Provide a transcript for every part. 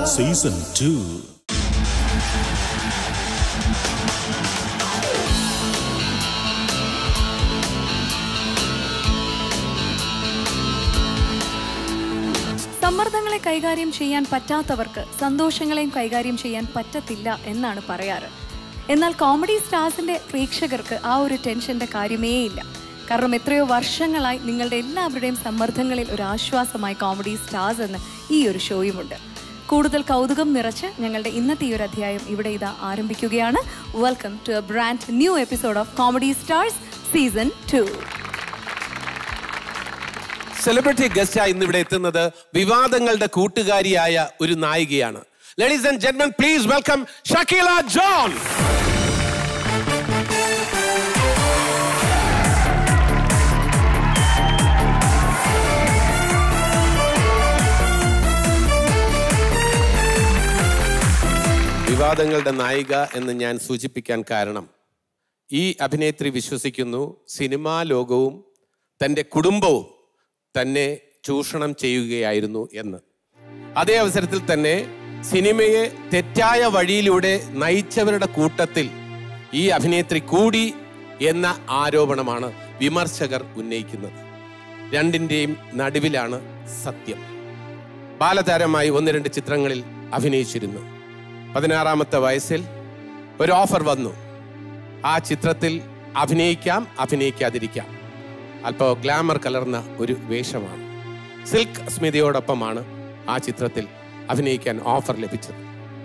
Season two സമ്മർദ്ദങ്ങളെ കൈകാര്യം ചെയ്യാൻ പറ്റാത്തവർക്ക് സന്തോഷങ്ങളെയും കൈകാര്യം ചെയ്യാൻ പറ്റത്തില്ല എന്നാണ് പറയാറ് എന്നാൽ കോമഡി സ്റ്റാർസിന്റെ പ്രേക്ഷകർക്ക് ആ ഒരു ടെൻഷന്റെ കാര്യമേ ഇല്ല കാരണം എത്രയോ വർഷങ്ങളായി നിങ്ങളുടെ എല്ലാവരുടെയും സമ്മർദ്ദങ്ങളിൽ ഒരു ആശ്വാസമായി കോമഡി സ്റ്റാർസ് എന്ന ഈ ഒരു ഷോയുമുണ്ട് കൂടുതൽ കൗതുകം നിറച്ച് ഞങ്ങളുടെ ഇന്നത്തെ ഈ ഒരു അധ്യായം ഇവിടെ ഇതാ ആരംഭിക്കുകയാണ് welcome to a brand new episode of comedy stars season two celebrity ഗസ്റ്റായി ഇന്ന് ഇവിടെ എത്തുന്നത് വിവാദങ്ങളുടെ കൂട്ടുകാരിയായ ഒരു നായികയാണ് ലേഡീസ് ആൻഡ് ജെന്മൻ പ്ലീസ് വെൽക്കം ഷക്കീല ജോൺ വിവാദങ്ങളുടെ നായിക എന്ന് ഞാൻ സൂചിപ്പിക്കാൻ കാരണം ഈ അഭിനേത്രി വിശ്വസിക്കുന്നു സിനിമാ ലോകവും തൻ്റെ കുടുംബവും തന്നെ ചൂഷണം ചെയ്യുകയായിരുന്നു എന്ന് അതേ അവസരത്തിൽ തന്നെ സിനിമയെ തെറ്റായ വഴിയിലൂടെ നയിച്ചവരുടെ കൂട്ടത്തിൽ ഈ അഭിനേത്രി കൂടി എന്ന ആരോപണമാണ് വിമർശകർ ഉന്നയിക്കുന്നത് രണ്ടിൻ്റെയും നടുവിലാണ് സത്യം ബാലതാരമായി ഒന്ന് രണ്ട് ചിത്രങ്ങളിൽ അഭിനയിച്ചിരുന്നു പതിനാറാമത്തെ വയസ്സിൽ ഒരു ഓഫർ വന്നു ആ ചിത്രത്തിൽ അഭിനയിക്കാം അഭിനയിക്കാതിരിക്കാം അല്പം ഗ്ലാമർ കലർന്ന ഒരു വേഷമാണ് സിൽക്ക് സ്മിതയോടൊപ്പമാണ് ആ ചിത്രത്തിൽ അഭിനയിക്കാൻ ഓഫർ ലഭിച്ചത്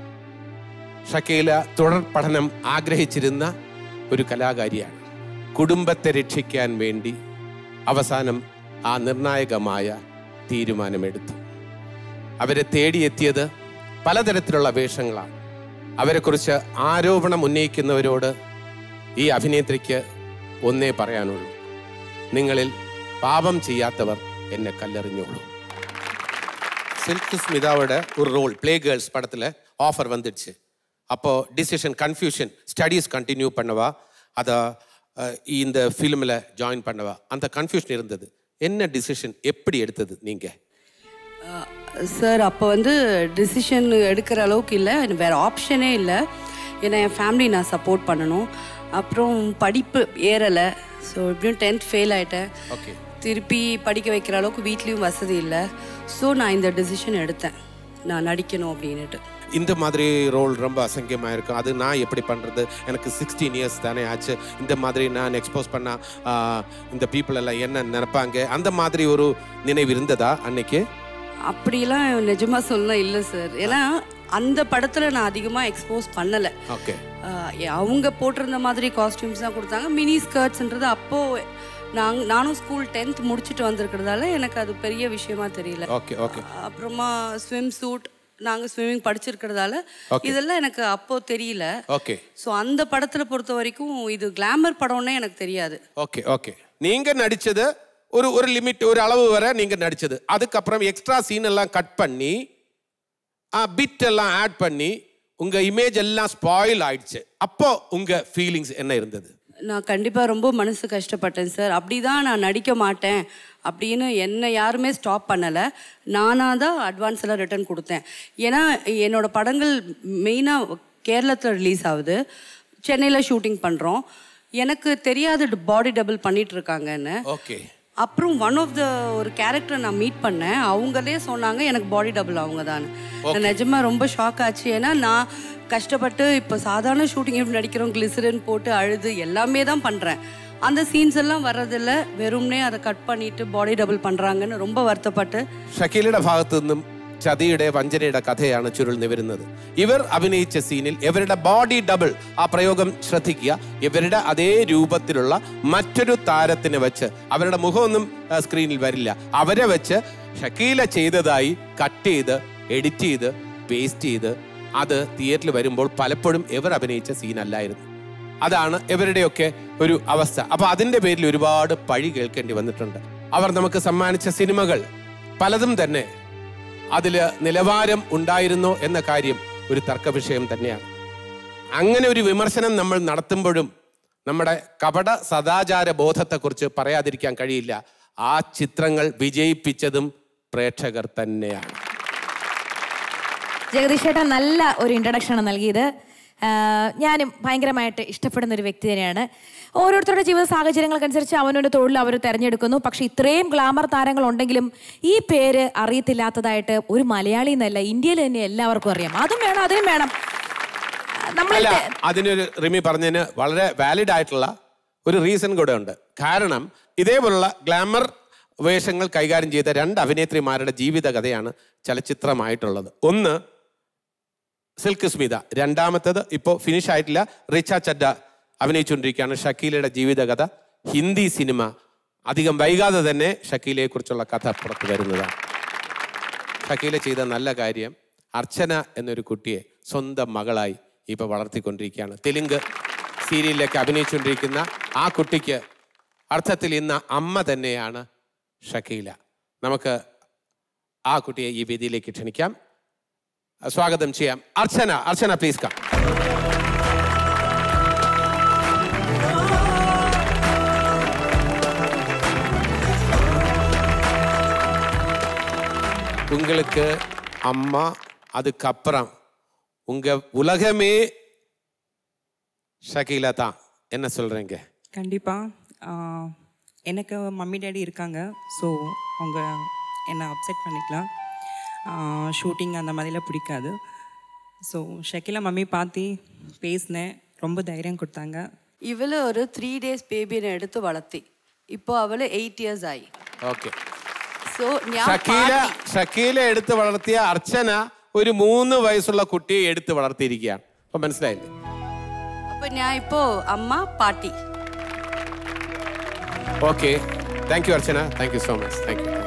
ഷക്കീല തുടർ പഠനം ആഗ്രഹിച്ചിരുന്ന ഒരു കലാകാരിയാണ് കുടുംബത്തെ രക്ഷിക്കാൻ വേണ്ടി അവസാനം ആ നിർണായകമായ തീരുമാനമെടുത്തു അവരെ തേടിയെത്തിയത് പലതരത്തിലുള്ള വേഷങ്ങളാണ് അവരെക്കുറിച്ച് ആരോപണം ഉന്നയിക്കുന്നവരോട് ഈ അഭിനേത്രിക്ക് ഒന്നേ പറയാനുള്ളൂ നിങ്ങളിൽ പാപം ചെയ്യാത്തവർ എന്നെ കല്ലെറിഞ്ഞോളൂ സിൽക്ക് സ്മിതാவோட ஒரு ரோல் ப்ளே கேர்ள்ஸ் படத்தில் ஆஃபர் வந்துடுச்சு அப்போ டிசிஷன் கன்ஃபியூஷன் ஸ்டடீஸ் கண்டினியூ பண்ணவா அதை அஹ், இந்த ஃபிலிமில் ஜாயின் பண்ணவா அந்த கன்ஃபியூஷன் இருந்தது என்ன டிசிஷன் எப்படி எடுத்தது நீங்கள் சார் அப்போ வந்து டிசிஷன் எடுக்கிற அளவுக்கு இல்லை எனக்கு வேறு ஆப்ஷனே இல்லை ஏன்னா என் ஃபேமிலி நான் சப்போர்ட் பண்ணணும் அப்புறம் படிப்பு ஏறலை ஸோ எப்படியும் டென்த் ஃபெயில் ஆகிட்டேன் ஓகே திருப்பி படிக்க வைக்கிற அளவுக்கு வீட்லேயும் வசதி இல்லை ஸோ நான் இந்த டிசிஷன் எடுத்தேன் நான் நடிக்கணும் அப்படின்னுட்டு இந்த மாதிரி ரோல் ரொம்ப அசங்கியமாக இருக்கும் அது நான் எப்படி பண்ணுறது எனக்கு சிக்ஸ்டீன் இயர்ஸ் தானே ஆச்சு இந்த மாதிரி நான் எக்ஸ்போஸ் பண்ணால் இந்த பீப்புள் எல்லாம் என்ன நினைப்பாங்க அந்த மாதிரி ஒரு நினைவு இருந்ததா அன்னைக்கு அப்படிலாம் நிஜமாக சொல்லலாம் இல்லை சார் ஏன்னா அந்த படத்தில் நான் அதிகமாக எக்ஸ்போஸ் பண்ணலை ஓகே ஆஹ் அவங்க போட்டிருந்த மாதிரி காஸ்டியூம்ஸ் தான் கொடுத்தாங்க மினி ஸ்கர்ட்ஸ்ன்றது அப்போ நாங் நானும் ஸ்கூல் டென்த் முடிச்சுட்டு வந்திருக்கிறதால எனக்கு அது பெரிய விஷயமா தெரியல ஓகே ஓகே அப்புறமா ஸ்விம் சூட் நாங்கள் ஸ்விம்மிங் படிச்சிருக்கிறதால இதெல்லாம் எனக்கு அப்போ தெரியல ஓகே ஸோ அந்த படத்தில் பொறுத்த வரைக்கும் இது கிளாமர் படம்னே எனக்கு தெரியாது ஓகே ஓகே நீங்க நடிச்சது ஒரு ஒரு லிமிட் ஒரு அளவு வரை நீங்க நடிச்சது அதுக்கப்புறம் எக்ஸ்ட்ரா சீன் எல்லாம் கட் பண்ணி பிட் எல்லாம் ஆட் பண்ணி உங்க இமேஜ் எல்லாம் ஸ்பாயில் ஆயிடுச்சு அப்போ உங்க ஃபீலிங்ஸ் என்ன இருந்தது நான் கண்டிப்பாக ரொம்ப மனசு கஷ்டப்பட்டேன் சார் அப்படி தான் நான் நடிக்க மாட்டேன் அப்படின்னு என்னை யாருமே ஸ்டாப் பண்ணலை நானாக தான் அட்வான்ஸ் எல்லாம் ரிட்டர்ன் கொடுத்தேன் ஏன்னா என்னோட படங்கள் மெயினாக கேரளத்தில் ரிலீஸ் ஆகுது சென்னையில் ஷூட்டிங் பண்ணுறோம் எனக்கு தெரியாது பாடி டபுள் பண்ணிட்டு இருக்காங்கன்னு ஓகே அப்புறம் ஒன் ஆஃப் த ஒரு கேரக்டர் நான் மீட் பண்ணேன் அவங்களே சொன்னாங்க எனக்கு பாடி டபுள் அவங்க தான் நிஜமா ரொம்ப ஷாக் ஆச்சு ஏன்னா நான் கஷ்டப்பட்டு இப்போ சாதாரண ஷூட்டிங் எப்படி நடிக்கிறோம் கிளிசரின் போட்டு அழுது எல்லாமே தான் பண்ணுறேன் அந்த சீன்ஸ் எல்லாம் வர்றதில்ல வெறும்னே அதை கட் பண்ணிட்டு பாடி டபுள் பண்ணுறாங்கன்னு ரொம்ப வருத்தப்பட்டு ഷക്കീലയുടെ ഭാഗത്തു നിന്നും ചതിയുടെ വഞ്ചനയുടെ കഥയാണ് ചുരുൾ നിവരുന്നത് ഇവർ അഭിനയിച്ച സീനിൽ ഇവരുടെ ബോഡി ഡബിൾ ആ പ്രയോഗം ശ്രദ്ധിക്കുക ഇവരുടെ അതേ രൂപത്തിലുള്ള മറ്റൊരു താരത്തിനെ വെച്ച് അവരുടെ മുഖമൊന്നും ആ, സ്ക്രീനിൽ വരില്ല അവരെ വെച്ച് ഷക്കീല ചെയ്തതായി കട്ട് ചെയ്ത് എഡിറ്റ് ചെയ്ത് പേസ്റ്റ് ചെയ്ത് അത് തിയേറ്ററിൽ വരുമ്പോൾ പലപ്പോഴും ഇവർ അഭിനയിച്ച സീൻ അല്ലായിരുന്നു അതാണ് ഇവരുടെയൊക്കെ ഒരു അവസ്ഥ അപ്പൊ അതിന്റെ പേരിൽ ഒരുപാട് പഴി കേൾക്കേണ്ടി വന്നിട്ടുണ്ട് അവർ നമുക്ക് സമ്മാനിച്ച സിനിമകൾ പലതും തന്നെ അതില് നിലവാരം ഉണ്ടായിരുന്നോ എന്ന കാര്യം ഒരു തർക്ക വിഷയം തന്നെയാണ് അങ്ങനെ ഒരു വിമർശനം നമ്മൾ നടത്തുമ്പോഴും നമ്മുടെ കപട സദാചാര ബോധത്തെക്കുറിച്ച് പറയാതിരിക്കാൻ കഴിയില്ല ആ ചിത്രങ്ങൾ വിജയിപ്പിച്ചതും പ്രേക്ഷകർ തന്നെയാണ് ജഗദീഷ് ചേട്ടൻ നല്ല ഒരു ഇൻട്രഡക്ഷൻ ആണ് നൽകിയത് ആഹ് ഞാനും ഭയങ്കരമായിട്ട് ഇഷ്ടപ്പെടുന്ന ഒരു വ്യക്തി തന്നെയാണ് ഓരോരുത്തരുടെ ജീവിത സാഹചര്യങ്ങൾക്കനുസരിച്ച് അവനവൻ്റെ തൊഴിൽ അവർ തിരഞ്ഞെടുക്കുന്നു പക്ഷെ ഇത്രയും ഗ്ലാമർ താരങ്ങൾ ഉണ്ടെങ്കിലും ഈ പേര് അറിയത്തില്ലാത്തതായിട്ട് ഒരു മലയാളി എന്നല്ല ഇന്ത്യയിൽ തന്നെ എല്ലാവർക്കും അറിയാം അതും വേണം അതിനും വേണം നമ്മൾ അല്ല അതിനൊരു റിമി പറഞ്ഞതിന് വളരെ വാലിഡ് ആയിട്ടുള്ള ഒരു റീസൺ കൂടെ ഉണ്ട് കാരണം ഇതേപോലുള്ള ഗ്ലാമർ വേഷങ്ങൾ കൈകാര്യം ചെയ്ത രണ്ട് അഭിനേത്രിമാരുടെ ജീവിത കഥയാണ് ചലച്ചിത്രമായിട്ടുള്ളത് ഒന്ന് സിൽക്ക് സ്മിത രണ്ടാമത്തത് ഇപ്പോൾ ഫിനിഷ് ആയിട്ടില്ല റിച്ച ചഡ്ഡ അഭിനയിച്ചുകൊണ്ടിരിക്കുകയാണ് ഷക്കീലയുടെ ജീവിതകഥ ഹിന്ദി സിനിമ അധികം വൈകാതെ തന്നെ ഷക്കീലയെ കുറിച്ചുള്ള കഥ പുറത്തു വരുന്നതാണ് ഷക്കീല ചെയ്ത നല്ല കാര്യം അർച്ചന എന്നൊരു കുട്ടിയെ സ്വന്തം മകളായി ഇപ്പൊ വളർത്തിക്കൊണ്ടിരിക്കുകയാണ് തെലുങ്ക് സീരിയലിലൊക്കെ അഭിനയിച്ചുകൊണ്ടിരിക്കുന്ന ആ കുട്ടിക്ക് അർത്ഥത്തിൽ ഇന്ന് അമ്മ തന്നെയാണ് ഷക്കീല നമുക്ക് ആ കുട്ടിയെ ഈ വേദിയിലേക്ക് ക്ഷണിക്കാം സ്വാഗതം ചെയ്യാം അർച്ചന അർച്ചന പ്ലീസ് കം உங்களுக்கு அம்மா அதுக்கப்புறம் உங்க உலகமே ஷகீலா தான் என்ன சொல்றீங்க கண்டிப்பாக எனக்கு மம்மி டேடி இருக்காங்க ஸோ அவங்க என்னை அப்செட் பண்ணிக்கலாம் ஷூட்டிங் அந்த மாதிரிலாம் பிடிக்காது ஸோ ஷக்கிலா மம்மி பார்த்து பேசினேன் ரொம்ப தைரியம் கொடுத்தாங்க ഇവള് ഒരു ത്രീ ഡേയ്സ് ബേബിനെ എടുത്ത് വളർത്തി ഇപ്പോൾ അവള് എയ്റ്റ് ഇയേഴ്സ് ആയി ഓക്കെ സോ ഞാൻ ഷക്കീല പാട്ടി. ഷക്കീല എടുത്ത് വളർത്തിയ അർച്ചന ഒരു മൂന്ന് വയസ്സുള്ള കുട്ടിയെ എടുത്ത് വളർത്തിയിരിക്കുകയാണ് അപ്പൊ മനസ്സിലായില്ലേ അപ്പൊ ഞാൻ ഇപ്പോ അമ്മ പാട്ടി okay thank you Archana thank you so much thank you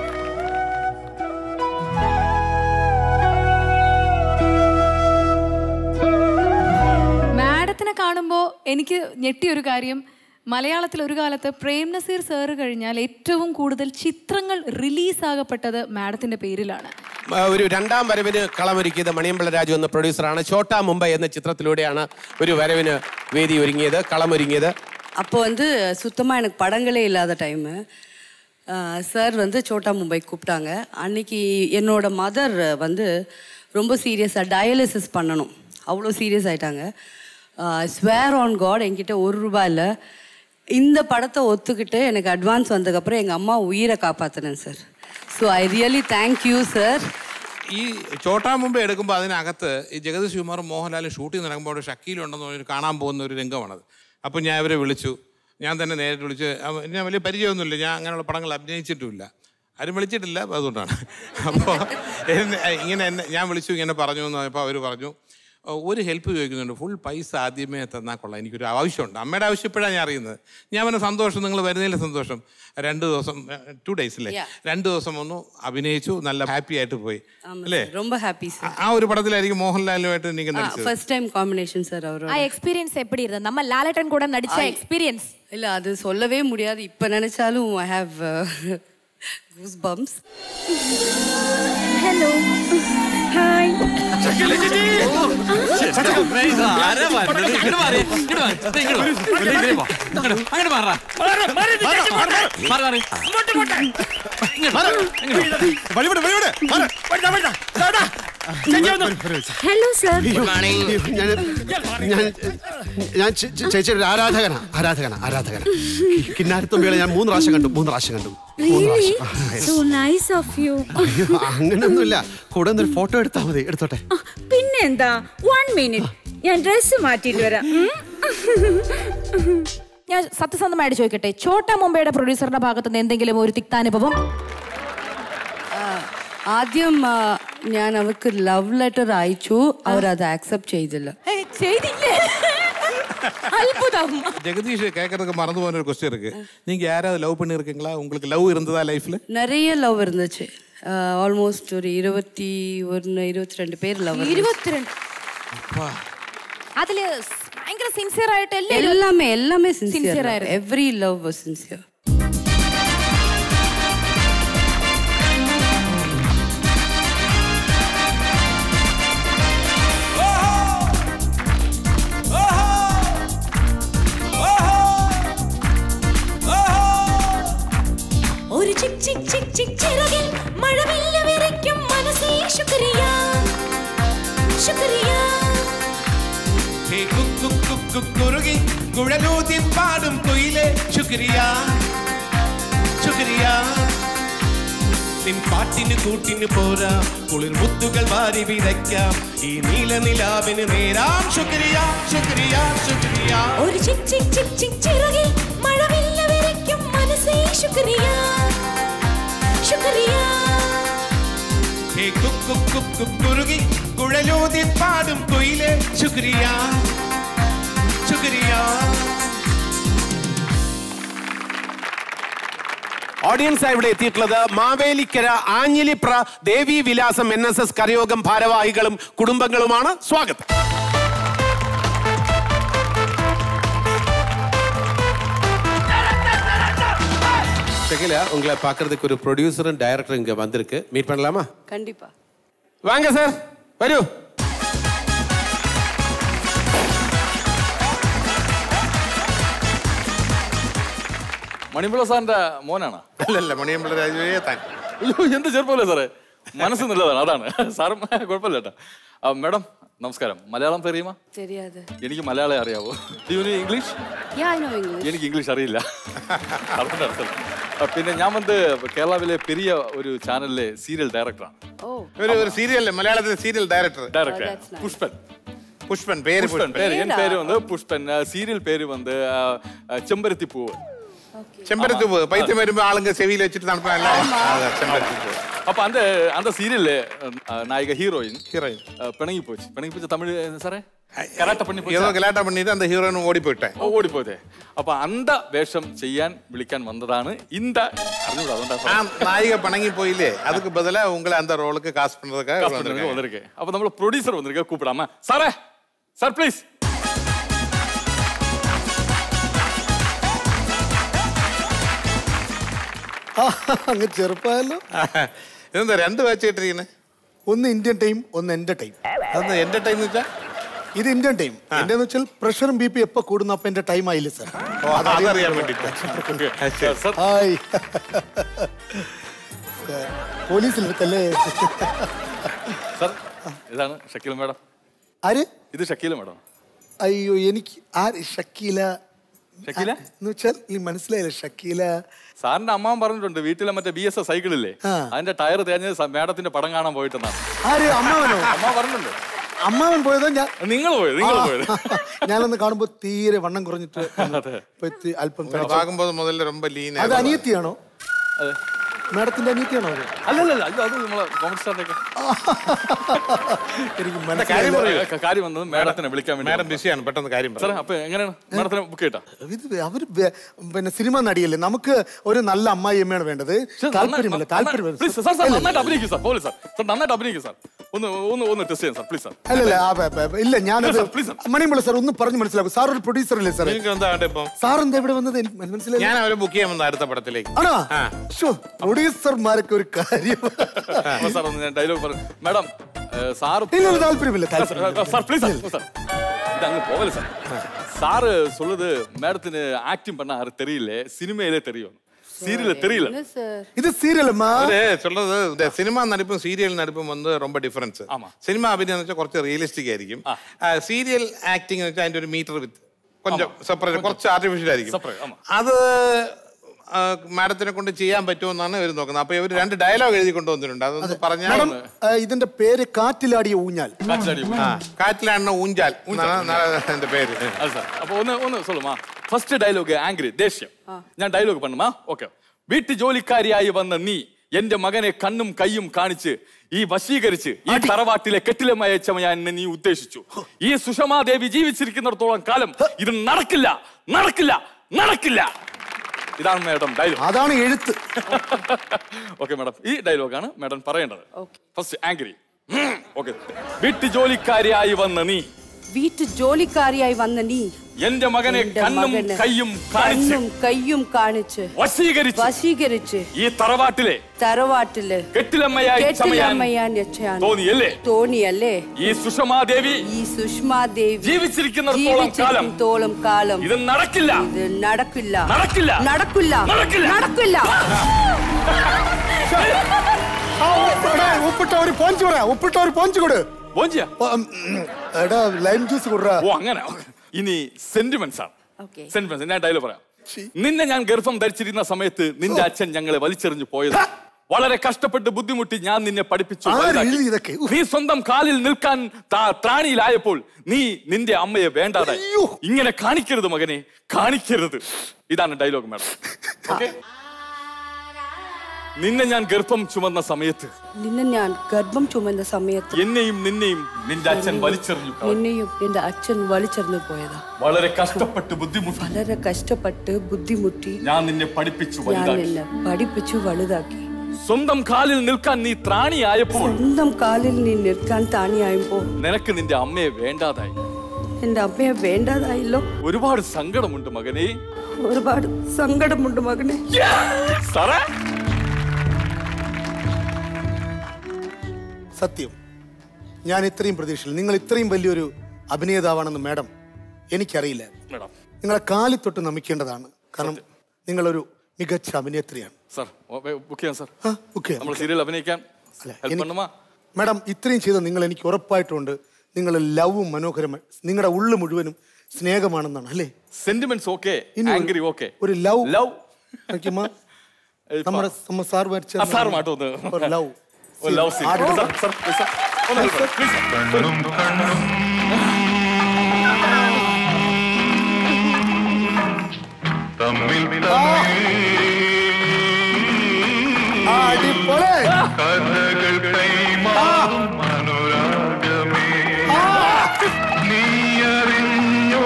മാഡത്തിനെ കാണുമ്പോൾ എനിക്ക് ഞെട്ടിയൊരു കാര്യം മലയാളത്തിൽ ഒരു കാലത്ത് പ്രേം നസീർ സാറ് കഴിഞ്ഞാൽ ഏറ്റവും കൂടുതൽ ചിത്രങ്ങൾ റിലീസാകപ്പെട്ടത് മാഡത്തിന്റെ പേരിലാണ് ആ, ഒരു രണ്ടാം വരവിന് കളമൊരുക്കിയത് മണിയമ്പള രാജു എന്ന പ്രൊഡ്യൂസറാണ് ഛോട്ടാ മുംബൈ എന്ന ചിത്രത്തിലൂടെയാണ് ഒരു വരവിന് വേദി ഒരുങ്ങിയത് കളമൊരുങ്ങിയത് அப்போ வந்து சுத்தமாக எனக்கு படங்களே இல்லாத டைமு சார் வந்து சோட்டா மும்பை கூப்பிட்டாங்க அன்னைக்கு என்னோட மதர் வந்து ரொம்ப சீரியஸாக டயாலிசிஸ் பண்ணணும் அவ்வளோ சீரியஸ் ஆயிட்டாங்க ஸ்வேர் ஆன் காட் என்கிட்ட ஒரு ரூபாய் இல்லை இந்த படத்தை ஒத்துக்கிட்டு எனக்கு அட்வான்ஸ் வந்ததுக்கப்புறம் எங்கள் அம்மா உயிரை காப்பாற்றினேன் sir so I really thank you sir ഈ ചോട്ടാ മുമ്പ് എടുക്കുമ്പോൾ അതിനകത്ത് ഈ ജഗദീഷ് ശിവകുമാറും മോഹൻലാലും ഷൂട്ടിംഗ് നടക്കുമ്പോൾ അവിടെ ഷക്കീലുണ്ടെന്ന് പറഞ്ഞ് കാണാൻ പോകുന്ന ഒരു രംഗമാണത് അപ്പോൾ ഞാൻ ഇവരെ വിളിച്ചു ഞാൻ തന്നെ നേരിട്ട് വിളിച്ച് അവ- ഞാൻ വലിയ പരിചയമൊന്നുമില്ല ഞാൻ അങ്ങനെയുള്ള പടങ്ങൾ അഭിനയിച്ചിട്ടുമില്ല ആരും വിളിച്ചിട്ടില്ല അതുകൊണ്ടാണ് അപ്പോൾ എന്നെ- ഇങ്ങനെ എന്നെ ഞാൻ വിളിച്ചു ഇങ്ങനെ പറഞ്ഞു എന്ന് അപ്പോൾ അവർ പറഞ്ഞു "ഓ, ഒരു ഹെൽപ്പ് ചോദിക്കുന്നുണ്ട് ഫുൾ പൈസ ആദ്യമേ തന്നാൽ കൊള്ളാം എനിക്കൊരു ആവശ്യമുണ്ട് അമ്മയുടെ ആവശ്യം ഇപ്പോഴാണ് ഞാൻ അറിയുന്നത് ഞാൻ പറഞ്ഞ സന്തോഷം നിങ്ങൾ വരുന്നതിൽ സന്തോഷം രണ്ട് ദിവസം ടു ഡേയ്സ് അല്ലേ Yeah. രണ്ട് ദിവസം വന്നു അഭിനയിച്ചു നല്ല ഹാപ്പി ആയിട്ട് പോയി അല്ലേ ரொம்ப ஹாப்பி சார் ആ ഒരു പടത്തിലായിരിക്കും മോഹൻലാലുമായിട്ട് എനിക്ക് നടിച്ചത് ஃபர்ஸ்ட் டைம் காம்பினேஷன் சார் அவரோட ആ എക്സ്പീരിയൻസ് എപ്പിടി ഇരുന്നത് നമ്മ ലാലേട്ടൻ കൂടെ നടിച്ച എക്സ്പീരിയൻസ് இல்ல அது சொல்லவே முடியாது இப்ப நினைச்சாலும் I have goose bumps hello hi hello sir ഞാൻ ഞാൻ ഞാൻ ചേ- ചേ- ചേച്ചിയുടെ ഒരു ആരാധകനാ ആരാധകനാ ആരാധകനാ കിന്നാരത്തുമ്പികളെ ഞാൻ മൂന്ന് പ്രാവശ്യം കണ്ടു മൂന്ന് പ്രാവശ്യം കണ്ടു മൂന്ന് റിയലി പ്രാവശ്യം ആ, yes. So nice of you അയ്യോ അങ്ങനെയൊന്നുമില്ല കൂടെ ഒരു ഫോട്ടോ എടുത്താൽ മതി എടുത്തോട്ടെ പിന്നെന്താ വൺ മിനിറ്റ് ഞാൻ ഡ്രസ് മാറ്റിയിട്ട് വരാം ഉം? ഞാൻ സത്യസന്ധമായിട്ട് ചോദിക്കട്ടെ ചോട്ടാ മുംബൈയുടെ പ്രൊഡ്യൂസറുടെ ഭാഗത്ത് നിന്ന് എന്തെങ്കിലും ഒരു തിക്താനുഭവം ആദ്യം ആ, ഞാൻ അവർക്ക് ലവ് ലെറ്റർ അയച്ചു അവർ അത് ആക്സെപ്റ്റ് ചെയ്തില്ല ചെയ്തില്ലേ അത്ഭുതം ஜெகதீஷ் கேட்கறதுக்கு மறந்து போன ஒரு கொஸ்டின் இருக்கு நீங்க யாராவது லவ் பண்ணிருக்கீங்களா உங்களுக்கு லவ் இருந்ததா லைஃப்ல நிறைய லவ் இருந்துச்சு ஆல்மோஸ்ட் ஒரு இருபத்தி ஒன்று இருபத்தி ரெண்டு பேர் லவ் ഇരുപത്തിരണ്ട് അതില് ഭയങ്കര സിൻസിയർ ആയിട്ട് എല്ലാവരും எல்லாமே எல்லாமே Sincere சின்சியர் ஆ இருக்கு. எவ்ரி லவ் வாஸ் சின்சியர் ഒരു ചിക് ചിക് ചിക് ചിക് ചിറകിൽ മഴവില്ല വിറയ്ക്കും മനസ്സേ ശുക്രിയ ഹേ കുക്കു കുക്കു കുറുകി കുഴലൂതി പാടും കുയിലെ ശുക്രിയ ശുക്രിയ നിൻ പാട്ടിന് കൂട്ടിന് പോരാം കുളിർ മുത്തുകൾ വാരി വിതയ്ക്കാം ഈ നീല നിലാവിന് നേരാം ശുക്രിയ ശുക്രിയ ശുക്രിയ ഒരു ചിക് ചിക് ചിക് ചിക് ചിറകിൽ മഴവില്ല വിരയ്ക്കും മനസ്സേ ശുക്രിയ ശുക്രിയ ഹേ കുക്കു കുക്കു കുറുകി കുഴലൂതി പാടും കുയിലെ ശുക്രിയ ശുക്രിയ ഓഡിയൻസ് ഇവിടെ എത്തിയിട്ടുള്ളത് മാവേലിക്കര ആഞ്ഞിലിപ്ര ദേവി വിലാസം എൻ എസ് എസ് കരയോഗം ഭാരവാഹികളും കുടുംബങ്ങളുമാണ് സ്വാഗതം ஷகில உங்களை பார்க்கறதுக்கு ஒரு ப்ரொடியூசரும் டைரக்டரும் இங்க வந்திருக்கு மீட் பண்ணலாமா கண்டிப்பா வாங்க சார் വരൂ മണിമ്പിള സാറിന്റെ മോനാണ് അല്ലല്ല മണിയമ്പിള്ള രാജുവേ താൻ അയ്യോ എന്ത് ചെറുപ്പമല്ലേ സാറേ മനസ്സ് നല്ലതാണ് അതാണ് സാറും കുഴപ്പമില്ല കേട്ടോ ആ, മാഡം നമസ്കാരം മലയാളം തെറിയുമോ தெரியாது എനിക്ക് മലയാളം അറിയാവോ you English yeah I know English എനിക്ക് ഇംഗ്ലീഷ് അറിയില്ല അതുകൊണ്ട് അർത്ഥം. ആ, പിന്നെ ഞാൻ വന്ന് കേരളാവിലെ പെരിയ ഒരു ചാനലിലെ സീരിയൽ ഡയറക്ടറാണ് ஓ ഒരു ഒരു സീരിയൽ മലയാളത്തിലെ serial director director that's nice. Pushpan Pushpan പേര് പുഷ്പൻ പുഷ്പൻ പേര് എൻ പേര് വന്ന് പുഷ്പൻ ആ, സീരിയൽ പേര് വന്ന് ആ, ആ, ചെമ്പരത്തി പൂവ് ചെമ്പരത്തി പൂ പൈത്യം വരുമ്പോ ആളുങ്ക ചെവിയിൽ വെച്ചിട്ട് നടപ്പാനല്ല അതെ, ചെമ്പരത്തി പൂ அப்ப அந்த அந்த சீரியல்ல நாயக ஹீரோயின் ஹீரோயின் பிணங்கி போச்சு பிணங்கி போச்சு தமிழ் சாரே கராட்ட பண்ணி ഏതോ போச்சு ഗലാട്ട പണിയിട്ട് അന്ത ഹീറോയിനും ഓടിപ്പോയിട്ടെ ഓടിപ്പോയതേ അപ്പൊ അന്ത വേഷം ചെയ്യാൻ വിളിക്കാൻ വന്നതാണ് ഇന്ത അറിഞ്ഞൂടാ അതുകൊണ്ടാ ആ നായിക പണങ്ങി പോയില്ലേ അതുக்கு பதிலா உங்களை அந்த ரோலுக்கு காஸ்ட் பண்றதுக்காக കാസ്റ്റ് வந்திருக்காங்க. വന്നിരിക്കെ അപ്പൊ നമ്മൾ പ്രൊഡ്യൂസർ വന്നിരിക്കെ കൂപ്പിടാമ സാറേ സാർ പ്ലീസ് അങ്ങ് ചെറുപ്പമല്ലോ ഇതെന്താ രണ്ട് വാച്ച് ഇട്ടിരിക്കുന്നത് ഒന്ന് ഇന്ത്യൻ ടൈം ഒന്ന് എന്റെ ടൈം അതെന്താ എന്റെ ടൈം വെച്ചാ ഇത് ഇന്ത്യൻ ടൈം എന്റെ വെച്ചാൽ പ്രഷറും ബി പി എപ്പോ കൂടുന്നു അപ്പൊ എന്റെ ടൈം ആയില്ല സാർ ഓ, അതറിയാൻ വേണ്ടിട്ട് സാർ ഹായ് പോലീസിലെടുത്തല്ലേ സാർ ഇതാണ് ഷക്കീൽ മാഡം ആര് ഇത് ഷക്കീൽ മാഡം അയ്യോ എനിക്ക് ആര് ഷക്കീല ഷക്കീല എന്ന് വെച്ചാൽ ഈ മനസ്സിലായില്ല ഷക്കീല സാറിന്റെ അമ്മാവൻ പറഞ്ഞിട്ടുണ്ട് വീട്ടിലെ മറ്റേ ബി എസ് എസ് സൈക്കിളില്ലേ ആ. അതിന്റെ ടയർ തേഞ്ഞത് സ- മാഡത്തിന്റെ പടം കാണാൻ പോയിട്ടെന്നാണ് ആര് അമ്മാവനോ അമ്മ പറഞ്ഞിട്ടുണ്ട് അമ്മാവൻ പോയതോ ഞാൻ നിങ്ങൾ പോയത് നിങ്ങൾ പോയത് ഞാനൊന്ന് കാണുമ്പോ തീരെ വണ്ണം കുറഞ്ഞിട്ട് അതെ ഇപ്പൊ ഇത്തിരി അല്പം ഇപ്പൊ കഴിച്ചു. பார்க்கும்போது முதல்ல ரொம்ப லீனா അത് അനിയത്തിയാണോ അതെ മാഡത്തിന്റെ അനിയത്തിയാണോ അത് അല്ലല്ല അയ്യോ അത് നമ്മളെ കോമഡി സ്റ്റാറിന്റെ എനിക്ക് കാര്യം മനസ്സിലായില്ല പറയൂ കാര്യം വന്നത് മാഡത്തിനെ വിളിക്കാൻ വേണ്ടി മാഡം ബിസിയാണ് പെട്ടെന്ന് കാര്യം സാറേ പറ അപ്പൊ എങ്ങനെയാണ് മാഡത്തിനെ ബുക്ക് ചെയ്യട്ടാ ഇത് അവര് വേ- പിന്നെ സിനിമ നടിയല്ലേ നമുക്ക് ഒരു നല്ല അമ്മായി അമ്മയാണ് വേണ്ടത് താല്പര്യമില്ല താല്പര്യമില്ല പ്ലീസ് സാർ സാർ നന്നായിട്ട് അഭിനയിക്കും സാർ പോലെ സാർ സാർ നന്നായിട്ട് അഭിനയിക്കും സാർ ഒന്ന് ഒന്ന് ഒന്ന് ടെസ്റ്റ് ചെയ്യാം സാർ പ്ലീസ് സാർ അല്ലല്ല ആ, ബ- ബ- ബ- ഇല്ല ഞാനത് Please, sir, please, sir. മണിമുള്ള സാർ ഒന്ന് പറഞ്ഞു മനസ്സിലാക്കും സാർ ഒരു പ്രൊഡ്യൂസർ അല്ലേ സാർ നിങ്ങൾക്ക് എന്താ വേണ്ടത് ഇപ്പം സാർ എന്താ ഇവിടെ വന്നത് എനിക്ക് മനസ്സിലായി ഞാൻ അവരെ ബുക്ക് ചെയ്യാൻ വന്ന അടുത്ത പടത്തിലേക്ക് ആണോ ആ. ഷോ പ്രൊഡ്യൂസർമാരൊക്കെ ഒരു കാര്യം അപ്പൊ സാർ ഒന്ന് ഞാൻ ഡയലോഗ് പറഞ്ഞു മാഡം സാർ ഇല്ല ഇല്ല, താല്പര്യമില്ല താല്പര്യമില്ല சார் ப்ளீஸ் சார் சார் இது அங்க போகல சார் சார் சொல்லுது மேடത്തിന് ஆக்டிங் பண்ண யாரு தெரியல சினிமையிலே தெரியும் சீரியல்ல தெரியல என்ன சார் ഇത് സീരിയലമ്മാ അവര് சொல்றது இந்த സിനിമ നടിപ്പും സീരിയൽ നടിപ്പും വന്ന് ரொம்ப ഡിഫറൻസ് ആമാ. സിനിമ അഭിനയം എന്ന് വെച്ചാൽ കുറച്ച് റിയലിസ്റ്റിക് ആയിരിക്കും സീരിയൽ ആക്ടിംഗ് എന്ന് വെച്ചാൽ അതിന്റെ ഒരു മീറ്റർ വിത്ത് കൊഞ്ചം സെപ്പറേറ്റ് കുറച്ച് ആർട്ടിഫിഷ്യൽ ആയിരിക്കും Separate, ആമാ. അത് മാഡത്തിനെ കൊണ്ട് ചെയ്യാൻ പറ്റുമെന്നാണ് ഇവർ നോക്കുന്നത് അപ്പൊ ഇവർ രണ്ട് ഡയലോഗ് എഴുതി കൊണ്ടുവന്നിട്ടുണ്ട് അതൊന്ന് പറഞ്ഞാൽ മാഡം ആ, ഇതിന്റെ പേര് കാറ്റിലാടിയ ഊഞ്ഞാൽ காட்சி ആ കാറ്റിലാണ ഊഞ്ചാൽ എന്നാണ് എന്റെ പേര് அது சார் அப்போ ஒன்று ஒன்று சொல்லுமா ஃபர்ஸ்ட் ഡയലോഗ് ആംഗ്രി ദേഷ്യം ഞാൻ ഡയലോഗ് பண்ணுமா ഓക്കെ വീട്ടു ജോലിക്കാരിയായി വന്ന നീ എന്റെ മകനെ കണ്ണും കൈയും കാണിച്ച് ഈ വശീകരിച്ച് ഈ തറവാട്ടിലെ കെട്ടിലമയച്ചമയാൻ എന്നെ നീ ഉദ്ദേശിച്ചു ഈ സുഷമാദേവി ജീവിച്ചിരിക്കുന്നിടത്തോളം കാലം ഇത് നടക്കില്ല നടക്കില്ല നടക്കില്ല ഇതാണ് മാഡം ഡയലോഗ് അതാണ് എഴുത്ത് ഓക്കെ മാഡം ഈ ഡയലോഗാണ് മാഡം പറയേണ്ടത് ഫസ്റ്റ് ആംഗ്രി ഓക്കെ വീട്ടു ജോലിക്കാരിയായി വന്ന നീ വീട്ടു ജോലിക്കാരിയായി വന്ന നീ എന്റെ മകനെ എന്റെ കണ്ണും മകനെ കൈയും കാണിച്ച് കണ്ണും കൈയും കാണിച്ച് വശീകരിച്ച് വശീകരിച്ച് ഈ തറവാട്ടിലെ തറവാട്ടില് കെട്ടിലമ്മയായി ചമയാൻ കെട്ടിലമ്മയാൻ യക്ഷയാൻ തോന്നിയല്ലേ തോന്നിയല്ലേ ഈ സുഷമാദേവി ഈ സുഷ്മാദേവി ജീവിച്ചിരിക്കുന്നിടത്തോളം കാലം ജീവിച്ചിരിക്കുന്നിടത്തോളം കാലം ഇത് നടക്കില്ല ഇത് നടക്കില്ല നടക്കില്ല നടക്കില്ല നടക്കില്ല. നടക്കില്ല ആ, ഉപ്പിട്ട- ഉപ്പിട്ട ഒരു പോഞ്ച് പറയാ ഉപ്പിട്ട ഒരു പോഞ്ച് കൊടു ബോഞ്ചിയ എടാ ലൈം ജ്യൂസ് കൊടുറാ ഓ അങ്ങനെ ഇനി സെന്റിമെന്റ്സ് ആണ് Okay. സെന്റിമെന്റ്സ് ഞാൻ ഡയലോഗ് പറയാം നിന്നെ ഞാൻ ഗർഭം ധരിച്ചിരുന്ന സമയത്ത് നിന്റെ അച്ഛൻ ഞങ്ങളെ വലിച്ചെറിഞ്ഞു പോയത് വളരെ കഷ്ടപ്പെട്ട് ബുദ്ധിമുട്ടി ഞാൻ നിന്നെ പഠിപ്പിച്ചു ആര് വലുതാക്കി. എഴുതി ഇതൊക്കെ? ഉഫ്. നീ സ്വന്തം കാലിൽ നിൽക്കാൻ താ- ത്രാണിയിലായപ്പോൾ നീ നിന്റെ അമ്മയെ വേണ്ടാതായി ഇങ്ങനെ കാണിക്കരുത് മകനെ കാണിക്കരുത് ഇതാണ് ഡയലോഗ് മാഡം ഓക്കെ നിന്നെ ഞാൻ ഗർഭം ചുമന്ന സമയത്ത് നിന്നെ ഞാൻ ഗർഭം ചുമന്ന സമയത്ത് എന്നെയും നിന്നെയും നിന്റെ അച്ഛൻ വലിച്ചെറിഞ്ഞു കളഞ്ഞു. നിന്നെയും എന്റെ അച്ഛൻ വലിച്ചെറിഞ്ഞു പോയതാ വളരെ കഷ്ടപ്പെട്ട് ബുദ്ധിമുട്ടി വളരെ കഷ്ടപ്പെട്ട് ബുദ്ധിമുട്ടി ഞാൻ നിന്നെ പഠിപ്പിച്ചു ഞാൻ വലുതാക്കി നിന്നെ പഠിപ്പിച്ചു വലുതാക്കി സ്വന്തം കാലിൽ നിൽക്കാൻ നീ ത്രാണിയായപ്പോൾ സ്വന്തം കാലിൽ നീ നിൽക്കാൻ താണിയായപ്പോ നിനക്ക് നിന്റെ അമ്മയെ വേണ്ടാതായി എന്റെ അമ്മയെ വേണ്ടതായല്ലോ ഒരുപാട് സങ്കടമുണ്ട് മകനെ ഒരുപാട് സങ്കടമുണ്ട് മകനെ സാറേ സത്യം ഞാൻ ഇത്രയും പ്രതീക്ഷയിൽ നിങ്ങൾ ഇത്രയും വലിയൊരു അഭിനേതാവാണെന്ന് മാഡം എനിക്കറിയില്ല മേഡം നിങ്ങളെ കാലിൽ തൊട്ട് നമിക്കേണ്ടതാണ് കാരണം നിങ്ങളൊരു മികച്ച അഭിനേത്രിയാണ് സാർ ബുക്ക് ചെയ്യാം സാർ ബുക്ക് ചെയ്യാം നമ്മൾ സീരിയൽ അഭിനയിക്കാൻ ഹെൽപ്പ് എനിക്ക് പണ്ണുമാ മാഡം ഇത്രയും ചെയ്ത നിങ്ങൾ എനിക്ക് ഉറപ്പായിട്ടുണ്ട് നിങ്ങൾ ലവും മനോഹരമായി നിങ്ങളുടെ ഉള്ളു മുഴുവനും സ്നേഹമാണെന്നാണ് അല്ലേ സെന്റിമെന്റ്സ് ഓക്കെ ഇനി ഒരു- ആംഗ്രി ഓക്കെ ഒരു ലവ് ലവ് നമ്മുടെ നമ്മ സാർ വരച്ച സാർ മാട്ടോ ഒന്ന് ഒരു ലവ് ഒരു ലവ് സീൻ ആരുടെ സാർ സാർ please, സാർ ഒന്ന് help ചെയ്യ്, please. തമ്മിൽ അടിപൊളി കഥകൾ കൈമാറും അനുരാഗമേ നീയറിഞ്ഞോ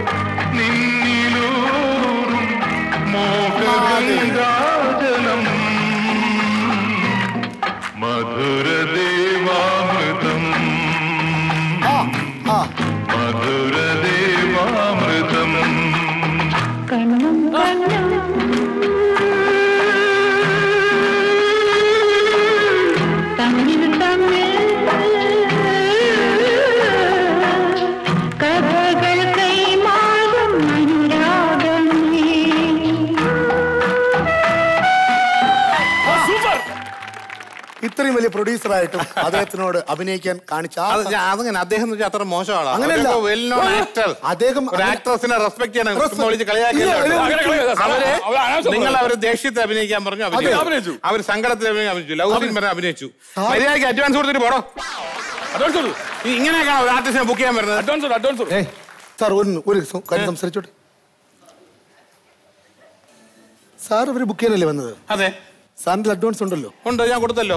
നിന്നിലൂറും മോഹഗംഗാജലം മധുരദേവാമൃതം മധുരദേവാമൃതം കണ്ണും കണ്ണും തമ്മിൽ തമ്മിൽ കഥകൾ കൈമാറും അനുരാഗമേ ഇത്രയും വലിയ പ്രൊഡ്യൂസർ ആയിട്ടും അദ്ദേഹത്തിനോട് അഭിനയിക്കാൻ കാണിച്ച ആ അത് ഞാൻ- അതങ്ങനെ അദ്ദേഹം എന്ന് വെച്ചാൽ അത്ര മോശമാണ് അങ്ങനെയല്ല. വെൽ നോൺ ആക്ടർ അദ്ദേഹം ഒരു ആക്ട്രസിനെ റെസ്പെക്ട് ചെയ്യണം Respect. ചുമ്മാ വിളിച്ച് കളിയാക്കിയല്ല ഇല്ല, ഇല്ല, അവര് ഇല്ല. അവര് അവര് അനാവശ്യം നിങ്ങൾ പറഞ്ഞു. അവര് ദേഷ്യത്തെ അഭിനയിക്കാൻ പറഞ്ഞു അതെ, അഭിനയിച്ചു അഭിനയിച്ചു. അവർ സങ്കടത്തിൽ അഭിനയിക്കാൻ അഭിനയിച്ചു ലവ് സീൻ പറഞ്ഞ അഭിനയിച്ചു മര്യാദയ്ക്ക് അഡ്വാൻസ് കൊടുത്തിട്ട് പോടോ അഡ്വാൻസ് കൊടുത്തു ഈ ഇങ്ങനെയൊക്കെയാണ് ഒരു ആർട്ടിസ്റ്റിനെ ബുക്ക് ചെയ്യാൻ വരുന്നത് അഡ്വാൻസ് കൊടുത്തു അഡ്വാൻസ് കൊടുത്തു സാർ ഒരു ഒരു സം- കാര്യം സംസാരിച്ചോട്ടെ സാർ ഇവര് ബുക്ക് ചെയ്യാനല്ലേ വന്നത് അതെ സാറിന്റെ അഡ്വാൻസ് ഉണ്ടല്ലോ ഉണ്ട് ഞാൻ കൊടുത്തല്ലോ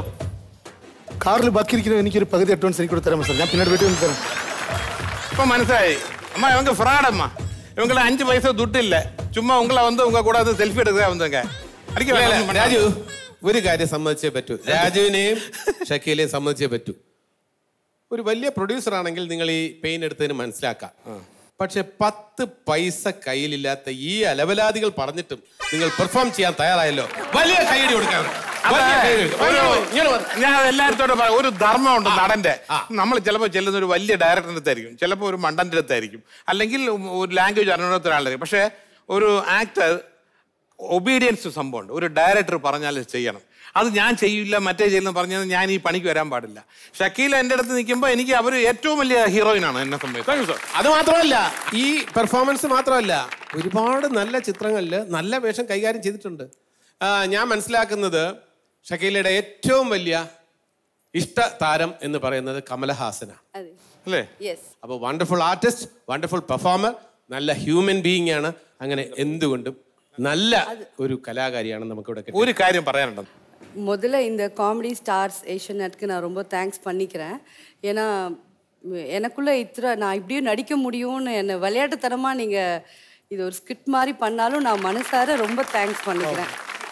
കാറിൽ ബാക്കിയിരിക്കുന്ന എനിക്കൊരു പകുതി അഡ്വാൻസ് എനിക്ക് കൂടെ തരാമോ സാർ ഞാൻ പിന്നീട് വീട്ടിൽ വന്ന് തരാം ഇപ്പൊ മനസ്സിലായി അമ്മ ഇവங்க ஃப்ராட் அம்மா இவங்கள அஞ்சு பைசா துட்டு இல்ல சும்மா உங்களை வந்து உங்க கூட வந்து செல்ஃபி எடுக்க வந்தவங்க அடிக்க ഇല്ല, வேண்டாம், ഇല്ല, ஒண்ணும் രാജു பண்ணாத. ഒരു കാര്യം സമ്മതിച്ചേ പറ്റൂ രാജുവിനെയും ഷക്കീലെയും സമ്മതിച്ചേ പറ്റൂ ഒരു വലിയ പ്രൊഡ്യൂസർ ആണെങ്കിൽ നിങ്ങൾ ഈ പെയിൻ എടുത്തതിന് മനസ്സിലാക്കാം പക്ഷെ പത്ത് പൈസ കയ്യിലില്ലാത്ത ഈ അലവലാദികൾ പറഞ്ഞിട്ടും നിങ്ങൾ പെർഫോം ചെയ്യാൻ തയ്യാറായല്ലോ വലിയ കൈയടി കൊടുക്കാൻ വലിയ കൈയടി കൊടുക്കാം. ഒരു- ഇങ്ങനെ വന്ന്. ഞാൻ എല്ലായിടത്തോടും പറയാം ഒരു ധർമ്മമുണ്ട് നടന്റെ നമ്മൾ ചിലപ്പോൾ ചെല്ലുന്ന ഒരു വലിയ ഡയറക്ടറിന്റെ അടുത്തായിരിക്കും ചിലപ്പോൾ ഒരു മണ്ടന്റെ അടുത്തായിരിക്കും അല്ലെങ്കിൽ ഒരു ലാംഗ്വേജ് അറിഞ്ഞിടത്ത ഒരാളായിരിക്കും പക്ഷേ ഒരു ആക്ടർ ഒബീഡിയൻസ് സംഭവമുണ്ട് ഒരു ഡയറക്ടർ പറഞ്ഞാൽ ചെയ്യണം അത് ഞാൻ ചെയ്യില്ല മറ്റേ ചെയ്യുന്ന പറഞ്ഞത് ഞാൻ ഈ പണിക്ക് വരാൻ പാടില്ല ഷക്കീൽ എൻ്റെ അടുത്ത് നിൽക്കുമ്പോൾ എനിക്ക് അവർ ഏറ്റവും വലിയ ഹീറോയിനാണ് എന്നെ സംബന്ധിച്ച് അത് മാത്രമല്ല ഈ പെർഫോമൻസ് മാത്രമല്ല ഒരുപാട് നല്ല ചിത്രങ്ങളിൽ നല്ല വേഷം കൈകാര്യം ചെയ്തിട്ടുണ്ട് ആ, ഞാൻ മനസ്സിലാക്കുന്നത് ഷക്കീലയുടെ ഏറ്റവും വലിയ ഇഷ്ട താരം എന്ന് പറയുന്നത് കമലഹാസനാണ് അല്ലേ അപ്പോൾ വണ്ടർഫുൾ ആർട്ടിസ്റ്റ് വണ്ടർഫുൾ പെർഫോമർ നല്ല ഹ്യൂമൻ ബീയിങ് ആണ് അങ്ങനെ എന്തുകൊണ്ടും നല്ല ഒരു കലാകാരിയാണ് നമുക്കിവിടെ കിട്ടിയത്. ഒരു കാര്യം പറയാനുണ്ട് முதல்ல இந்த காமெடி ஸ்டார்ஸ் ஏஷியன் நெட்க்கு நான் ரொம்ப தேங்க்ஸ் பண்ணிக்கிறேன் ஏன்னா ம், எனக்குள்ள இத்தனை நான் இப்படியும் நடிக்க முடியும்னு என்னை விளையாட்டுத்தனமாக நீங்கள் இது ஒரு ஸ்கிரிப்ட் மாதிரி பண்ணாலும் நான் மனசார ரொம்ப தேங்க்ஸ் பண்ணிக்கிறேன்